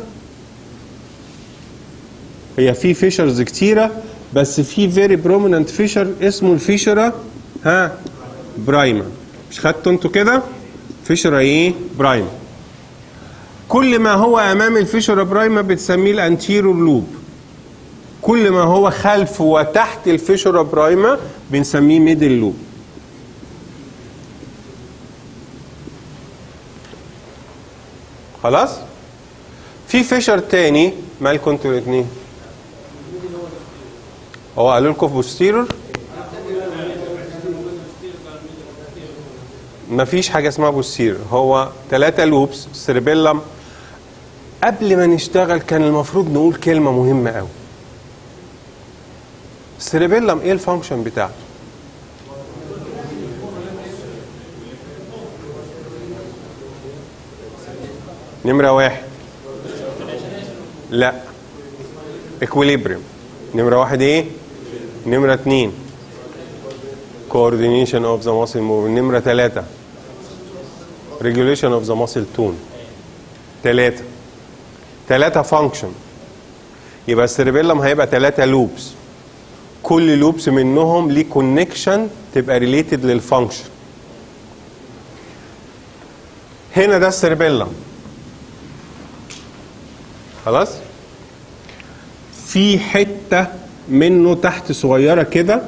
هي في فيشرز كتيره بس في فيري بروميننت فيشر اسمه الفيشره ها برايما مش خدتوا انتوا كده فيشره ايه برايما كل ما هو امام الفيشره برايما بتسميه الانتيرور لوب كل ما هو خلف وتحت الفيشره برايما بنسميه ميدل لوب خلاص في فيشر تاني مالكم انتوا الاثنين هو قالوا لكم في بوستيرور مفيش حاجه اسمها بوستيرور هو ثلاثة لوبس سيربيلم قبل ما نشتغل كان المفروض نقول كلمه مهمه قوي السيربيلم ايه الفانكشن بتاعته نمرة واحد لا اكويليبريم نمرة واحد ايه؟ نمرة اتنين coordination of the muscle movement نمرة تلاتة regulation of the muscle tone تلاتة تلاتة function يبقى السيربيلم هيبقى تلاتة لوبس كل لوبس منهم ليه كونكشن تبقى ريليتد للفانكشن هنا ده السيربيلم خلاص في حته منه تحت صغيره كده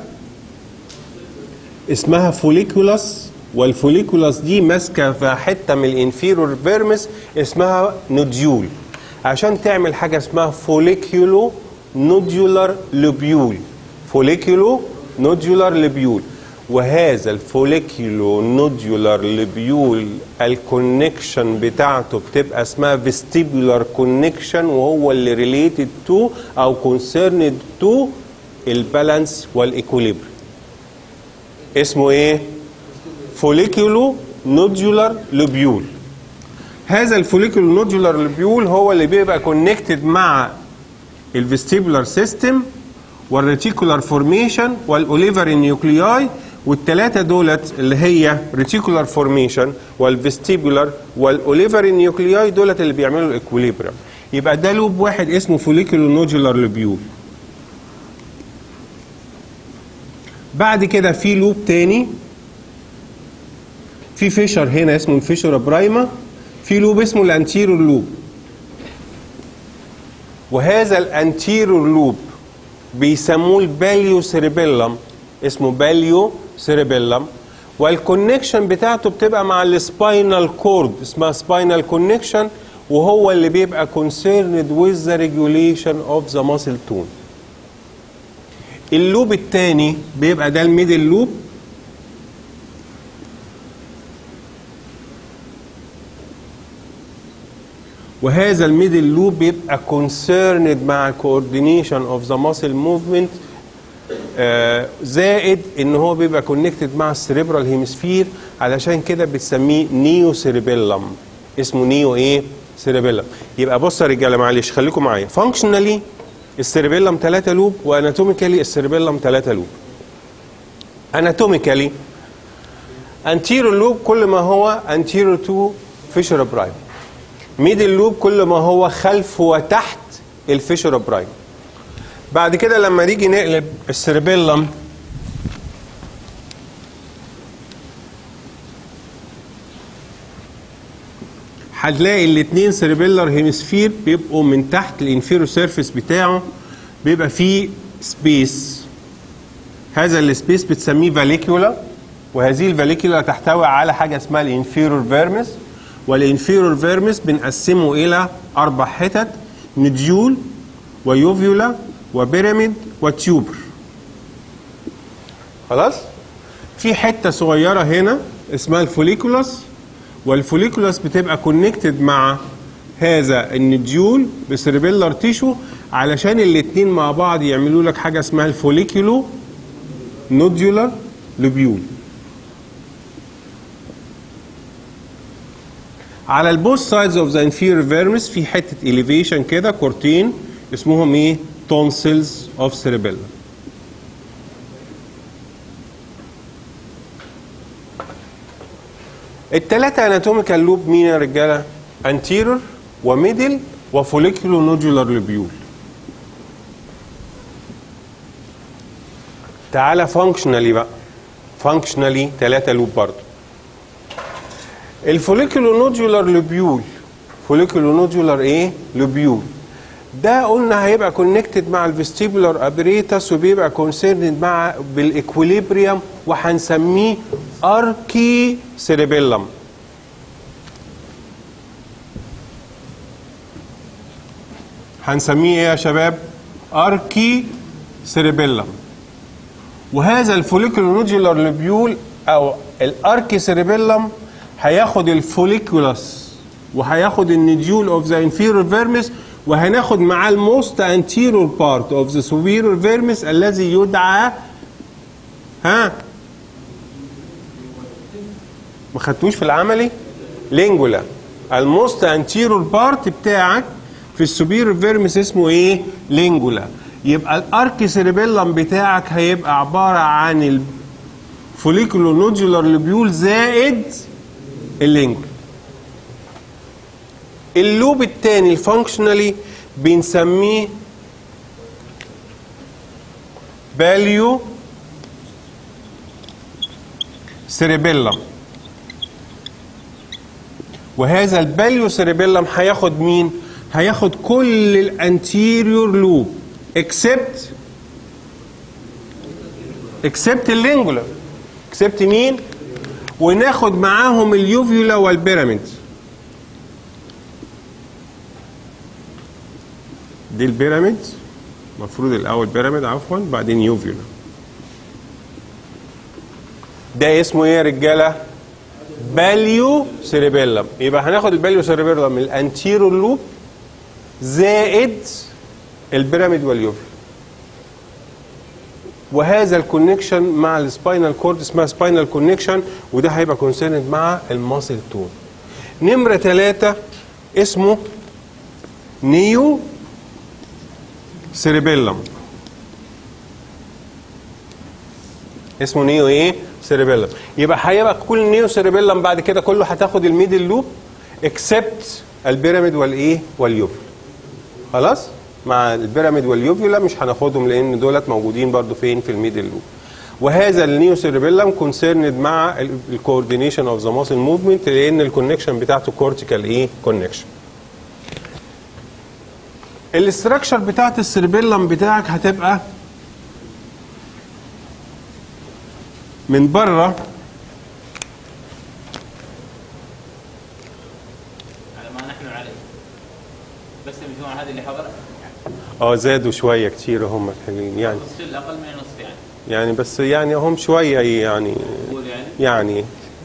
اسمها فوليكولاس والفوليكولاس دي ماسكه في حته من الانفيرور فيرمس اسمها نوديول عشان تعمل حاجه اسمها فوليكيولو نوديولار لوبيول فوليكيولو نوديولار لوبيول وهذا الفوليكيولو نوديولار لوبيول الكونكشن بتاعته بتبقى اسمها فيستيبولار كونكشن وهو اللي ريليتد تو او كونسيرند تو البالانس والايكوليبريم اسمه ايه فوليكيولو نوديولار لوبيول هذا الفوليكيولو نوديولار لوبيول هو اللي بيبقى كونكتد مع الفيستيبولار سيستم والريتيكولار فورميشن والاوليفر نيوكلياي والثلاثه دولت اللي هي ريتيكولار فورميشن والفيستيبولار والاوليفري نيوكلياي دولت اللي بيعملوا الاكوليبريم يبقى ده لوب واحد اسمه فوليكولو نودولار لوبيول بعد كده في لوب تاني في فيشر هنا اسمه الفيشر برايما في لوب اسمه الانتيرور لوب وهذا الانتيرور لوب بيسموه الباليو سيريبيلم اسمه باليو سيريبيلم والكونكشن بتاعته بتبقى مع السباينال كورد اسمها سباينال كونكشن وهو اللي بيبقى concerned with the regulation of the muscle tone اللوب الثاني بيبقى ده الميدل لوب وهذا الميدل لوب بيبقى concerned مع coordination of the muscle movement آه زائد ان هو بيبقى كونكتد مع السريبرال هيمسفير علشان كده بتسميه نيو سيريبيلم اسمه نيو ايه سيريبيلم يبقى بص يا رجاله معلش خليكم معايا فانكشنالي السيريبيلم 3 لوب واناتوميكالي السيريبيلم 3 لوب اناتوميكالي انتيرو لوب كل ما هو انتيرو تو فيشر برايم ميدل لوب كل ما هو خلف وتحت الفيشر برايم بعد كده لما نيجي نقلب السيربيلم هتلاقي الاثنين سيربيلر هيمسفير بيبقوا من تحت الانفيرو سيرفيس بتاعه بيبقى فيه سبيس هذا السبيس بتسميه فاليكولا وهذه الفاليكولا تحتوي على حاجه اسمها الانفيرور فيرمس والانفيرور فيرمس بنقسمه الى اربع حتت نديول ويوفيولا وبيراميد وتيوبر خلاص في حته صغيره هنا اسمها الفوليكولاس والفوليكولاس بتبقى كونكتد مع هذا النديول بسيربيلر تيشو علشان الاثنين مع بعض يعملوا لك حاجه اسمها الفوليكولو نوديولار لوبيول على البوث سايدز اوف ذا انفيريور فيرمس في حته اليفيشن كده كورتين اسمهم ايه تونسلز اوف سيربيلا الثلاثة اناتوميكال لوب مين يا رجالة؟ انتيرور وميدل وفوليكولو نودولار لوبيول. تعالى فانكشنالي بقى. فانكشنالي ثلاثة لوب برضه. الفوليكولو نودولار لوبيول فوليكولو نودولار ايه؟ لوبيول. ده قلنا هيبقى كونكتد مع الفيستيبولار ابريتس وبيبقى كونسيرند مع بالاكوليبريم وهنسميه اركي سيريبيلم هنسميه ايه يا شباب اركي سيريبيلم وهذا الفوليكولو نودولار لوبيول او الاركي سيريبيلم هياخد الفوليكولاس وهياخد النديول اوف ذا انفيرور فيرمس وهناخد معاه الموست انتيرور بارت اوف ذا سوبيرور فيرمس الذي يدعى ها ما خدتوش في العملي لينجولا الموست انتيرور بارت بتاعك في السوبيرور فيرمس اسمه ايه لينجولا يبقى الارك سيريبيلم بتاعك هيبقى عباره عن الفوليكولو نودولار لوبيول زائد اللينجولا اللوب الثاني الفانكشنالي بنسميه باليو سيريبيلم وهذا الباليو سيريبيلم هياخد مين؟ هياخد كل الانتيريور لوب اكسبت اكسبت اللينجولار اكسبت مين؟ وناخد معاهم اليوفيولا والبيراميد دي البيراميد المفروض الاول بيراميد عفوا بعدين يوفيولا ده اسمه ايه يا رجاله باليو سيريبيلم يبقى هناخد الباليو سيريبيلم من الانتيرو لوب زائد البيراميد واليوفيولا وهذا الكونكشن مع السباينال كورد اسمها سباينال كونكشن وده هيبقى كونسيرند مع الماسل تون نمره ثلاثة اسمه نيو سيريبيلم اسمه نيو ايه سيريبيلم يبقى هيبقى كل نيو سيريبيلم بعد كده كله هتاخد الميدل لوب اكسبت البيراميد والايه واليوفل خلاص مع البيراميد واليوفيولا مش هناخدهم لان دولت موجودين برضو فين في الميدل لوب وهذا النيو سيريبيلم كونسيرند مع الكوردينيشن اوف ذا ماسل موفمنت لان الكونكشن بتاعته كورتيكال ايه كونكشن الاستراكشر بتاعت السيربيلم بتاعك هتبقى من بره على ما نحن عليه بس المجموعة هذه اللي حضرت اه زادوا شويه كتير هم الحلوين يعني نص أقل من نصف يعني يعني بس يعني هم شويه يعني قول يعني يعني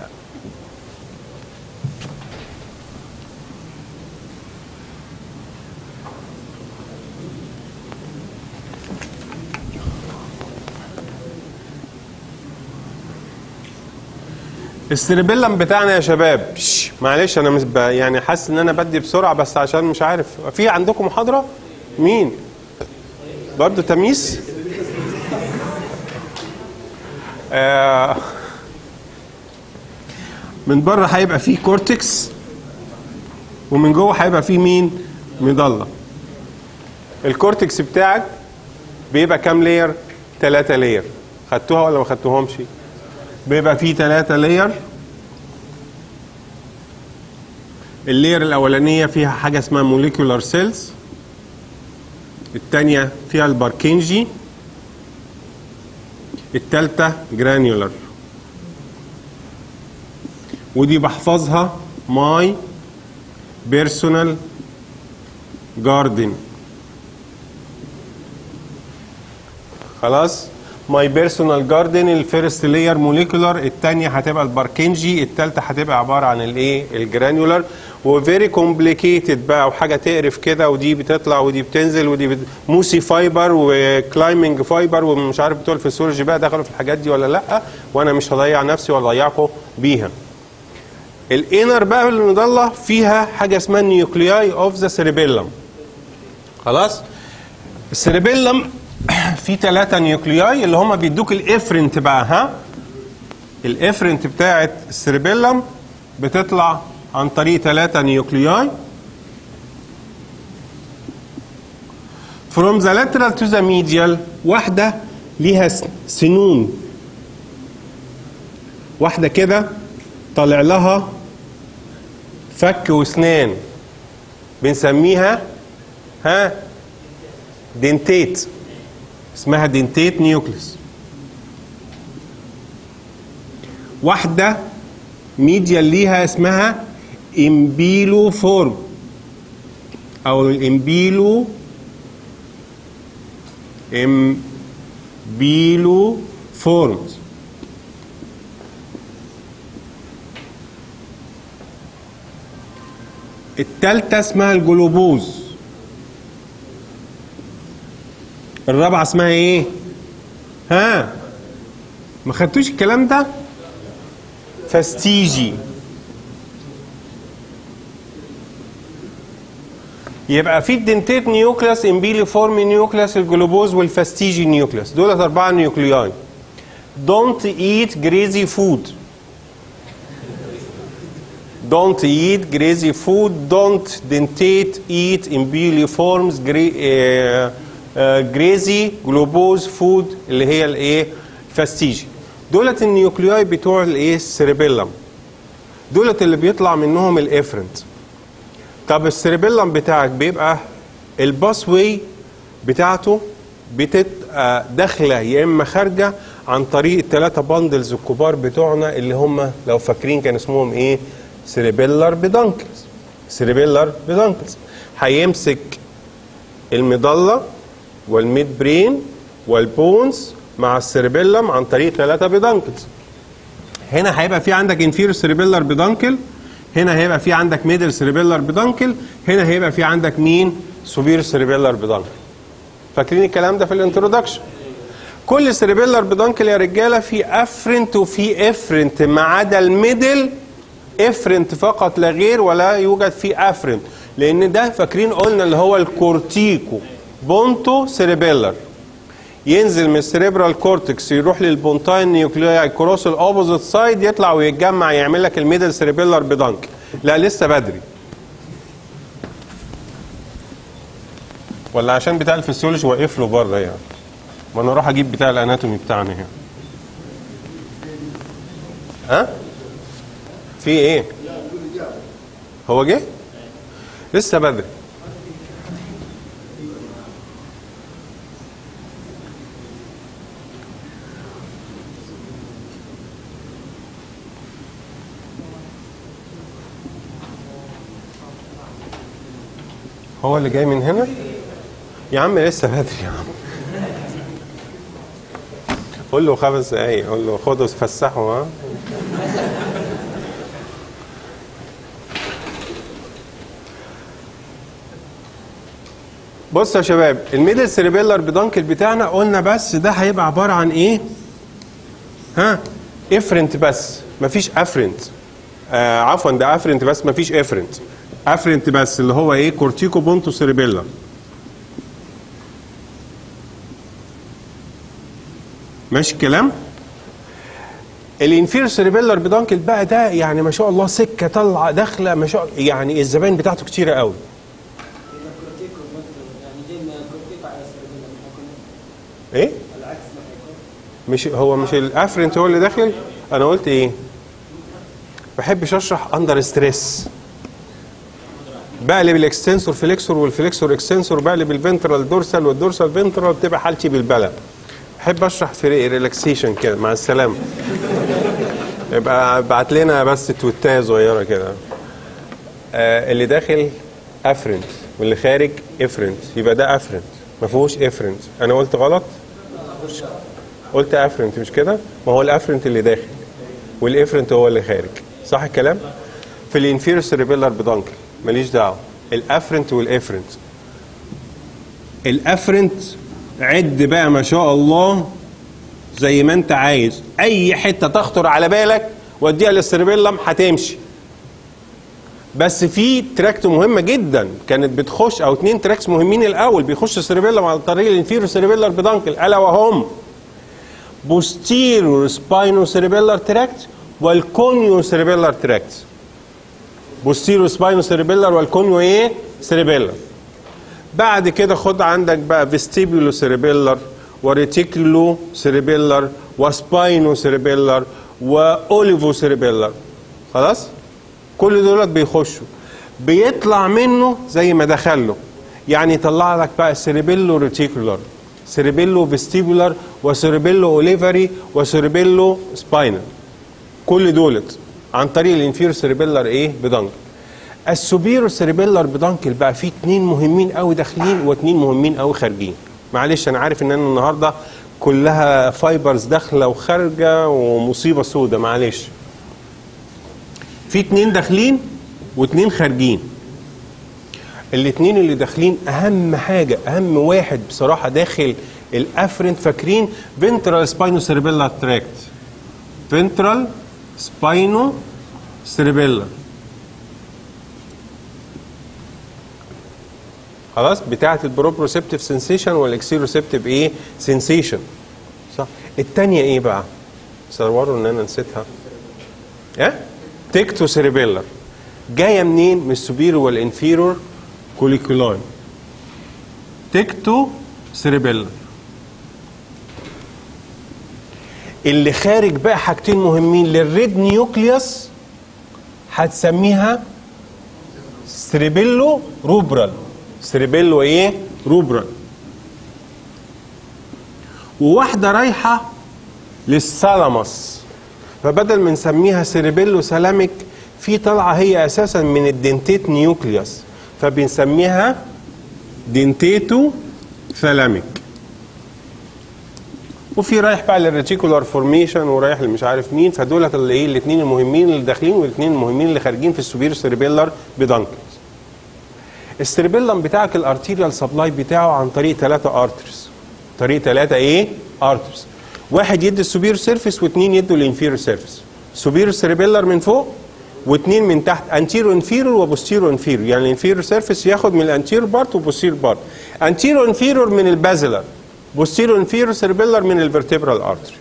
السيربيلم بتاعنا يا شباب شش، معلش انا مش ب- يعني حاسس ان انا بدي بسرعه بس عشان مش عارف في عندكم محاضره مين برضه تمييز آه من بره هيبقى فيه كورتكس ومن جوه هيبقى فيه مين مضله الكورتكس بتاعك بيبقى كام لاير ثلاثة لاير خدتوها ولا ما خدتوهمش بيبقى فيه ثلاثة لاير اللاير الاولانيه فيها حاجه اسمها موليكولار سيلز الثانيه فيها الباركنجي الثالثه جرانيولار ودي بحفظها ماي بيرسونال جاردن خلاص ماي بيرسونال جاردن الفيرست لاير موليكولار الثانيه هتبقى الباركنجي الثالثه هتبقى عباره عن الايه الجرانيولار وفيري كومبليكيتد بقى وحاجه تقرف كده ودي بتطلع ودي بتنزل ودي بت... موسي فايبر وكلايمنج فايبر ومش عارف بتوع الفسيولوجي بقى دخلوا في الحاجات دي ولا لا وانا مش هضيع نفسي ولا اضيعكم بيها الانر بقى المضله فيها حاجه اسمها النيوكلياي اوف ذا سيريبيلم خلاص السيريبيلم في ثلاثة نيوكلياي اللي هم بيدوك الافرنت بقى ها الافرنت بتاعت السيريبيلم بتطلع عن طريق ثلاثة نيوكلياي from the lateral to the medial واحدة ليها س- سنون واحدة كده طالع لها فك واسنان بنسميها ها دنتيت اسمها دنتيت نيوكليس واحدة ميديال ليها اسمها امبيلو فورم او الامبيلو امبيلو فورمز التالتة اسمها الجلوبوز الرابعة اسمها ايه؟ ها؟ ما خدتوش الكلام ده؟ فاستيجي يبقى في الدنتيت نيوكليس امبيلي فورم نيوكليس الجلوبوز والفاستيجي نيوكليس دولت أربعة نيوكلياي Don't eat greasy food Don't eat greasy food Don't dentate eat imbiliforms gra- uh, uh, greasy globose food اللي هي الايه فاستيجي دولت النيوكلياي بتوع الايه السيربيلم دولت اللي بيطلع منهم الافرنت طب السيربيلم بتاعك بيبقى الباس واي بتاعته بتبقى داخله يا اما خارجه عن طريق الثلاثه باندلز الكبار بتوعنا اللي هم لو فاكرين كان اسمهم ايه سيربيلر بدانكلز سيربيلر بدانكلز هيمسك المضله والميد برين والبونز مع السيربيلم عن طريق ثلاثه بدانكلز هنا هيبقى في عندك انفيرو سيربيلر بدانكل هنا هيبقى في عندك ميدل سيربيلر بدانكل هنا هيبقى في عندك مين سوبير سيربيلر بدانكل فاكرين الكلام ده في الانترودكشن كل سيربيلر بدانكل يا رجاله في افرنت وفي افرنت ما عدا الميدل افرنت فقط لا غير ولا يوجد فيه افرنت لان ده فاكرين قلنا اللي هو الكورتيكو بونتو سيربيلر ينزل من السريبرال كورتكس يروح للبونتاين نيوكلياي كروس الاوبوزيت سايد يطلع ويتجمع يعمل لك الميدل سريبيلر بدانك لا لسه بدري ولا عشان بتاع الفسيولوجي واقف له بره يعني ما انا اروح اجيب بتاع الاناتومي بتاعنا هنا ها في ايه هو جه لسه بدري هو اللي جاي من هنا يا عم لسه بدري يا عم قول له خمس دقايق قول له خدوا اتفسحوا ها بص يا شباب الميدل سيريبيلر بدانكل بتاعنا قلنا بس ده هيبقى عباره عن ايه؟ ها؟ افرنت بس مفيش افرنت آه عفوا ده افرنت بس مفيش افرنت افرنت بس اللي هو ايه؟ كورتيكو بونتو سيريبيلر ماشي الكلام؟ الانفير سيريبيلر بدانكل بقى ده يعني ما شاء الله سكه طالعه داخله ما شاء الله يعني الزباين بتاعته كتيره قوي إذا كورتيكو برضه يعني جاي من كورتيكو على سيربيلا ما هيكون ايه؟ العكس ما هيكون مش هو مش الافرنت هو اللي داخل انا قلت ايه بحبش اشرح اندر ستريس بقلب الاكستنسور فليكسور والفليكسور اكستنسور بقلب الفنترال دورسال والدورسال فنترال بتبقى حالتي بالبلد بحب اشرح في ريلاكسيشن كده مع السلامه يبقى ابعت لنا بس تويتايه صغيره كده آه اللي داخل افرنت واللي خارج افرنت يبقى ده افرنت ما فيهوش افرنت انا قلت غلط قلت افرنت مش كده ما هو الافرنت اللي داخل والافرنت هو اللي خارج صح الكلام في الانفيريور سيريبيلار بدانكل ماليش دعوه الافرنت والافرنت الافرنت عد بقى ما شاء الله زي ما انت عايز اي حته تخطر على بالك وديها للسيربيلم هتمشي بس في تراكت مهمه جدا كانت بتخش او اتنين تراكس مهمين الاول بيخش السيربيلم على طريق الانفيرو سيربيلر بدانكل الا وهم posterior spinocerebellar tract والكونيو cerebellar tract posterior spinocerebellar والكونيو ايه cerebellar بعد كده خد عندك بقى vestibulo cerebellar وريتيكولو cerebellar وسباينو cerebellar واوليفو cerebellar خلاص كل دولت بيخشوا بيطلع منه زي ما دخل له يعني يطلع لك بقى سيريبيلو ريتيكولار سيريبيلو فيستيبولار وسيريبيلو اوليفري وسيريبيلو سباينال كل دولت عن طريق الانفير سيريبيلار ايه بدانكل السوبيرو سيريبيلار بدانكل بقى فيه اتنين مهمين قوي داخلين واتنين مهمين قوي خارجين معلش انا عارف ان انا النهارده كلها فايبرز داخله وخارجه ومصيبه سودة معلش في اتنين داخلين واتنين خارجين الاتنين اللي داخلين اهم حاجه اهم واحد بصراحه داخل الافرنت فاكرين فنترال سباينو سيربيلا تراكت فنترال سباينو سيربيلا خلاص بتاعه البروبروسيبتيف سنسيشن والاكسيروسيبتيف ايه سنسيشن صح الثانيه ايه بقى تصوروا ان انا نسيتها ايه تكتو سيربيلر جايه منين من السوبيرو والانفيرور كوليكولاين تكتو سيربيلر اللي خارج بقى حاجتين مهمين للريد نيوكليوس هتسميها سريبيلو روبرال سريبيلو ايه روبرال وواحده رايحه للثالاموس فبدل ما نسميها سيريبيلو سلاميك في طلعه هي اساسا من الدنتيت نيوكليوس فبنسميها دنتيتو ثلاميك وفي رايح بقى للريتيكولار فورميشن ورايح لمش عارف مين فدولت اللي ايه الاثنين المهمين اللي داخلين والاثنين المهمين اللي خارجين في السوبير سيربيلر بدانكلز السيربيلم بتاعك الارتيريال سبلاي بتاعه عن طريق ثلاثة ارترز طريق ثلاثة ايه ارترز واحد يدي السوبير سيرفيس واثنين يدوا الانفيرور سيرفيس سوبير سيربيلر من فوق واثنين من تحت انتيرو انفيرور وبوستيرو انفيرور يعني الانفيرور سيرفيس ياخد من الانتيرو بارت وبوستيرو بارت انتيرو انفيرور من البازلر بوستيرو انفيرو سيربيلر من الفرتبرال ارتري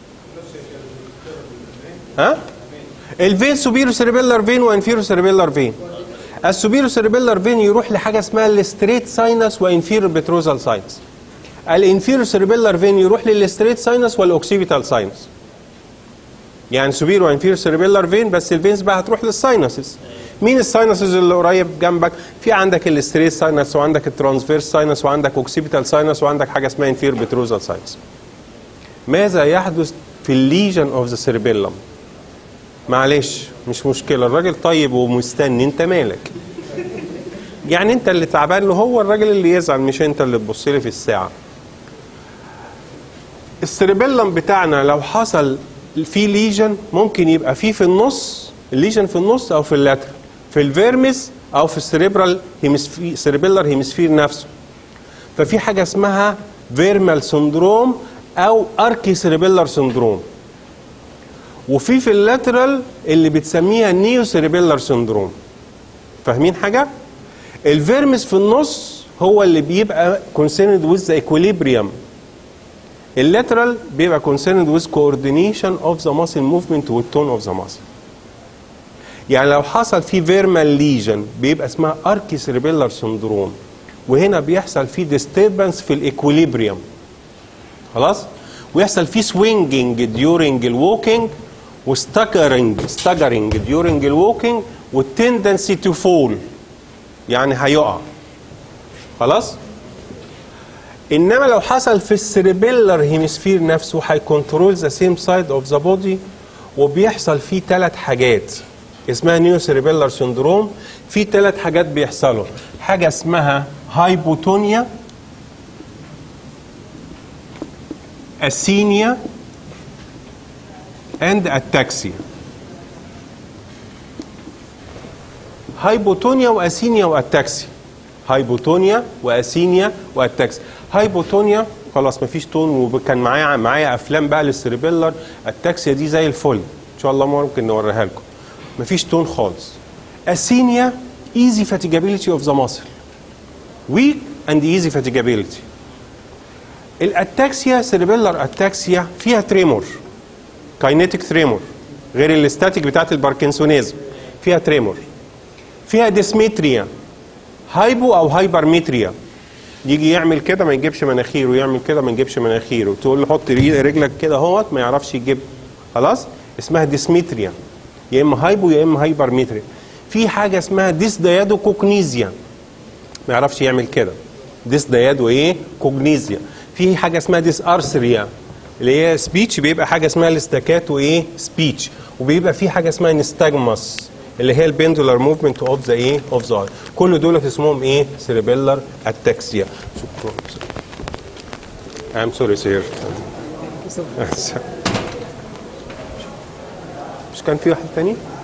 ها الفين سوبيرو سيربيلر فين وانفيرو سيربيلر فين السوبيرو سيربيلر فين يروح لحاجه اسمها الستريت ساينس وانفيرو بتروزال ساينس الانفيرو سيربيلر فين يروح للستريت ساينس والاوكسيبيتال ساينس يعني سوبيرو وانفيرو سيربيلر فين بس الفينز بقى هتروح للساينسز مين الساينسز اللي قريب جنبك في عندك الستريت ساينس وعندك الترانسفيرس ساينس وعندك اوكسيبيتال ساينس وعندك حاجه اسمها انفيرو بتروزال ساينس ماذا يحدث في الليجن اوف ذا سيربيلم معلش مش مشكله الراجل طيب ومستني انت مالك يعني انت اللي تعبان له هو الراجل اللي يزعل مش انت اللي تبص لي في الساعه السيربيلم بتاعنا لو حصل في ليجن ممكن يبقى فيه في النص الليجن في النص او في اللاتر في الفيرمس او في السيريبرال هيمسفير سيربيلر هيمسفير نفسه ففي حاجه اسمها فيرمال سندروم او اركي سيربيلر سندروم وفي في اللاترال اللي بتسميها نيو سيربيلر سندروم فاهمين حاجه الفيرمس في النص هو اللي بيبقى concerned with the equilibrium اللاترال بيبقى concerned with coordination of the muscle movement والtone of the muscle يعني لو حصل في فيرمال ليجن بيبقى اسمها اركي سيربيلر سندروم وهنا بيحصل في disturbance في الايكوليبريم خلاص ويحصل في swinging during الووكينج وستاجرنج ستاجرنج during الووكينج والتندنسي تو فول يعني هيقع خلاص انما لو حصل في السيربيلر هيمسفير نفسه هيكنترول ذا سيم سايد اوف ذا بودي وبيحصل فيه ثلاث حاجات اسمها نيو سيربيلر سندروم في ثلاث حاجات بيحصلوا حاجه اسمها هايبوتونيا اسينيا اند اتاكسيا هايبوتونيا واسينيا واتاكسيا هايبوتونيا واسينيا واتاكسيا هايبوتونيا خلاص مفيش تون وكان معايا معايا افلام بقى للسيربيلر التاكسيا دي زي الفل ان شاء الله ممكن نوريها لكم مفيش تون خالص اسينيا easy fatigability of the muscle weak and easy fatigability الاتاكسيا سيربيلر اتاكسيا فيها تريمور كاينيتيك تريمور غير الاستاتيك بتاعت الباركنسونيزم فيها تريمور فيها ديسمتريا هايبو او هايبرمتريا يجي يعمل كده ما يجيبش مناخيره يعمل كده ما يجيبش مناخيره تقول له حط رجلك كده اهوت ما يعرفش يجيب خلاص اسمها ديسمتريا يا اما هايبو يا اما هايبرمتريا في حاجه اسمها ديس ديادو كوكنيزيا ما يعرفش يعمل كده ديس ديادو ايه كوجنيزيا في حاجه اسمها ديس ارثريا اللي هي سبيتش بيبقى حاجه اسمها الاستاكاتو ايه سبيتش وبيبقى في حاجه اسمها نستاجماس اللي هي البندولار موفمنت اوف ذا ايه اوف ذا كل دول اسمهم ايه سيربيلر اتاكسيا شكرا I'm sorry sir مش كان في واحد تاني؟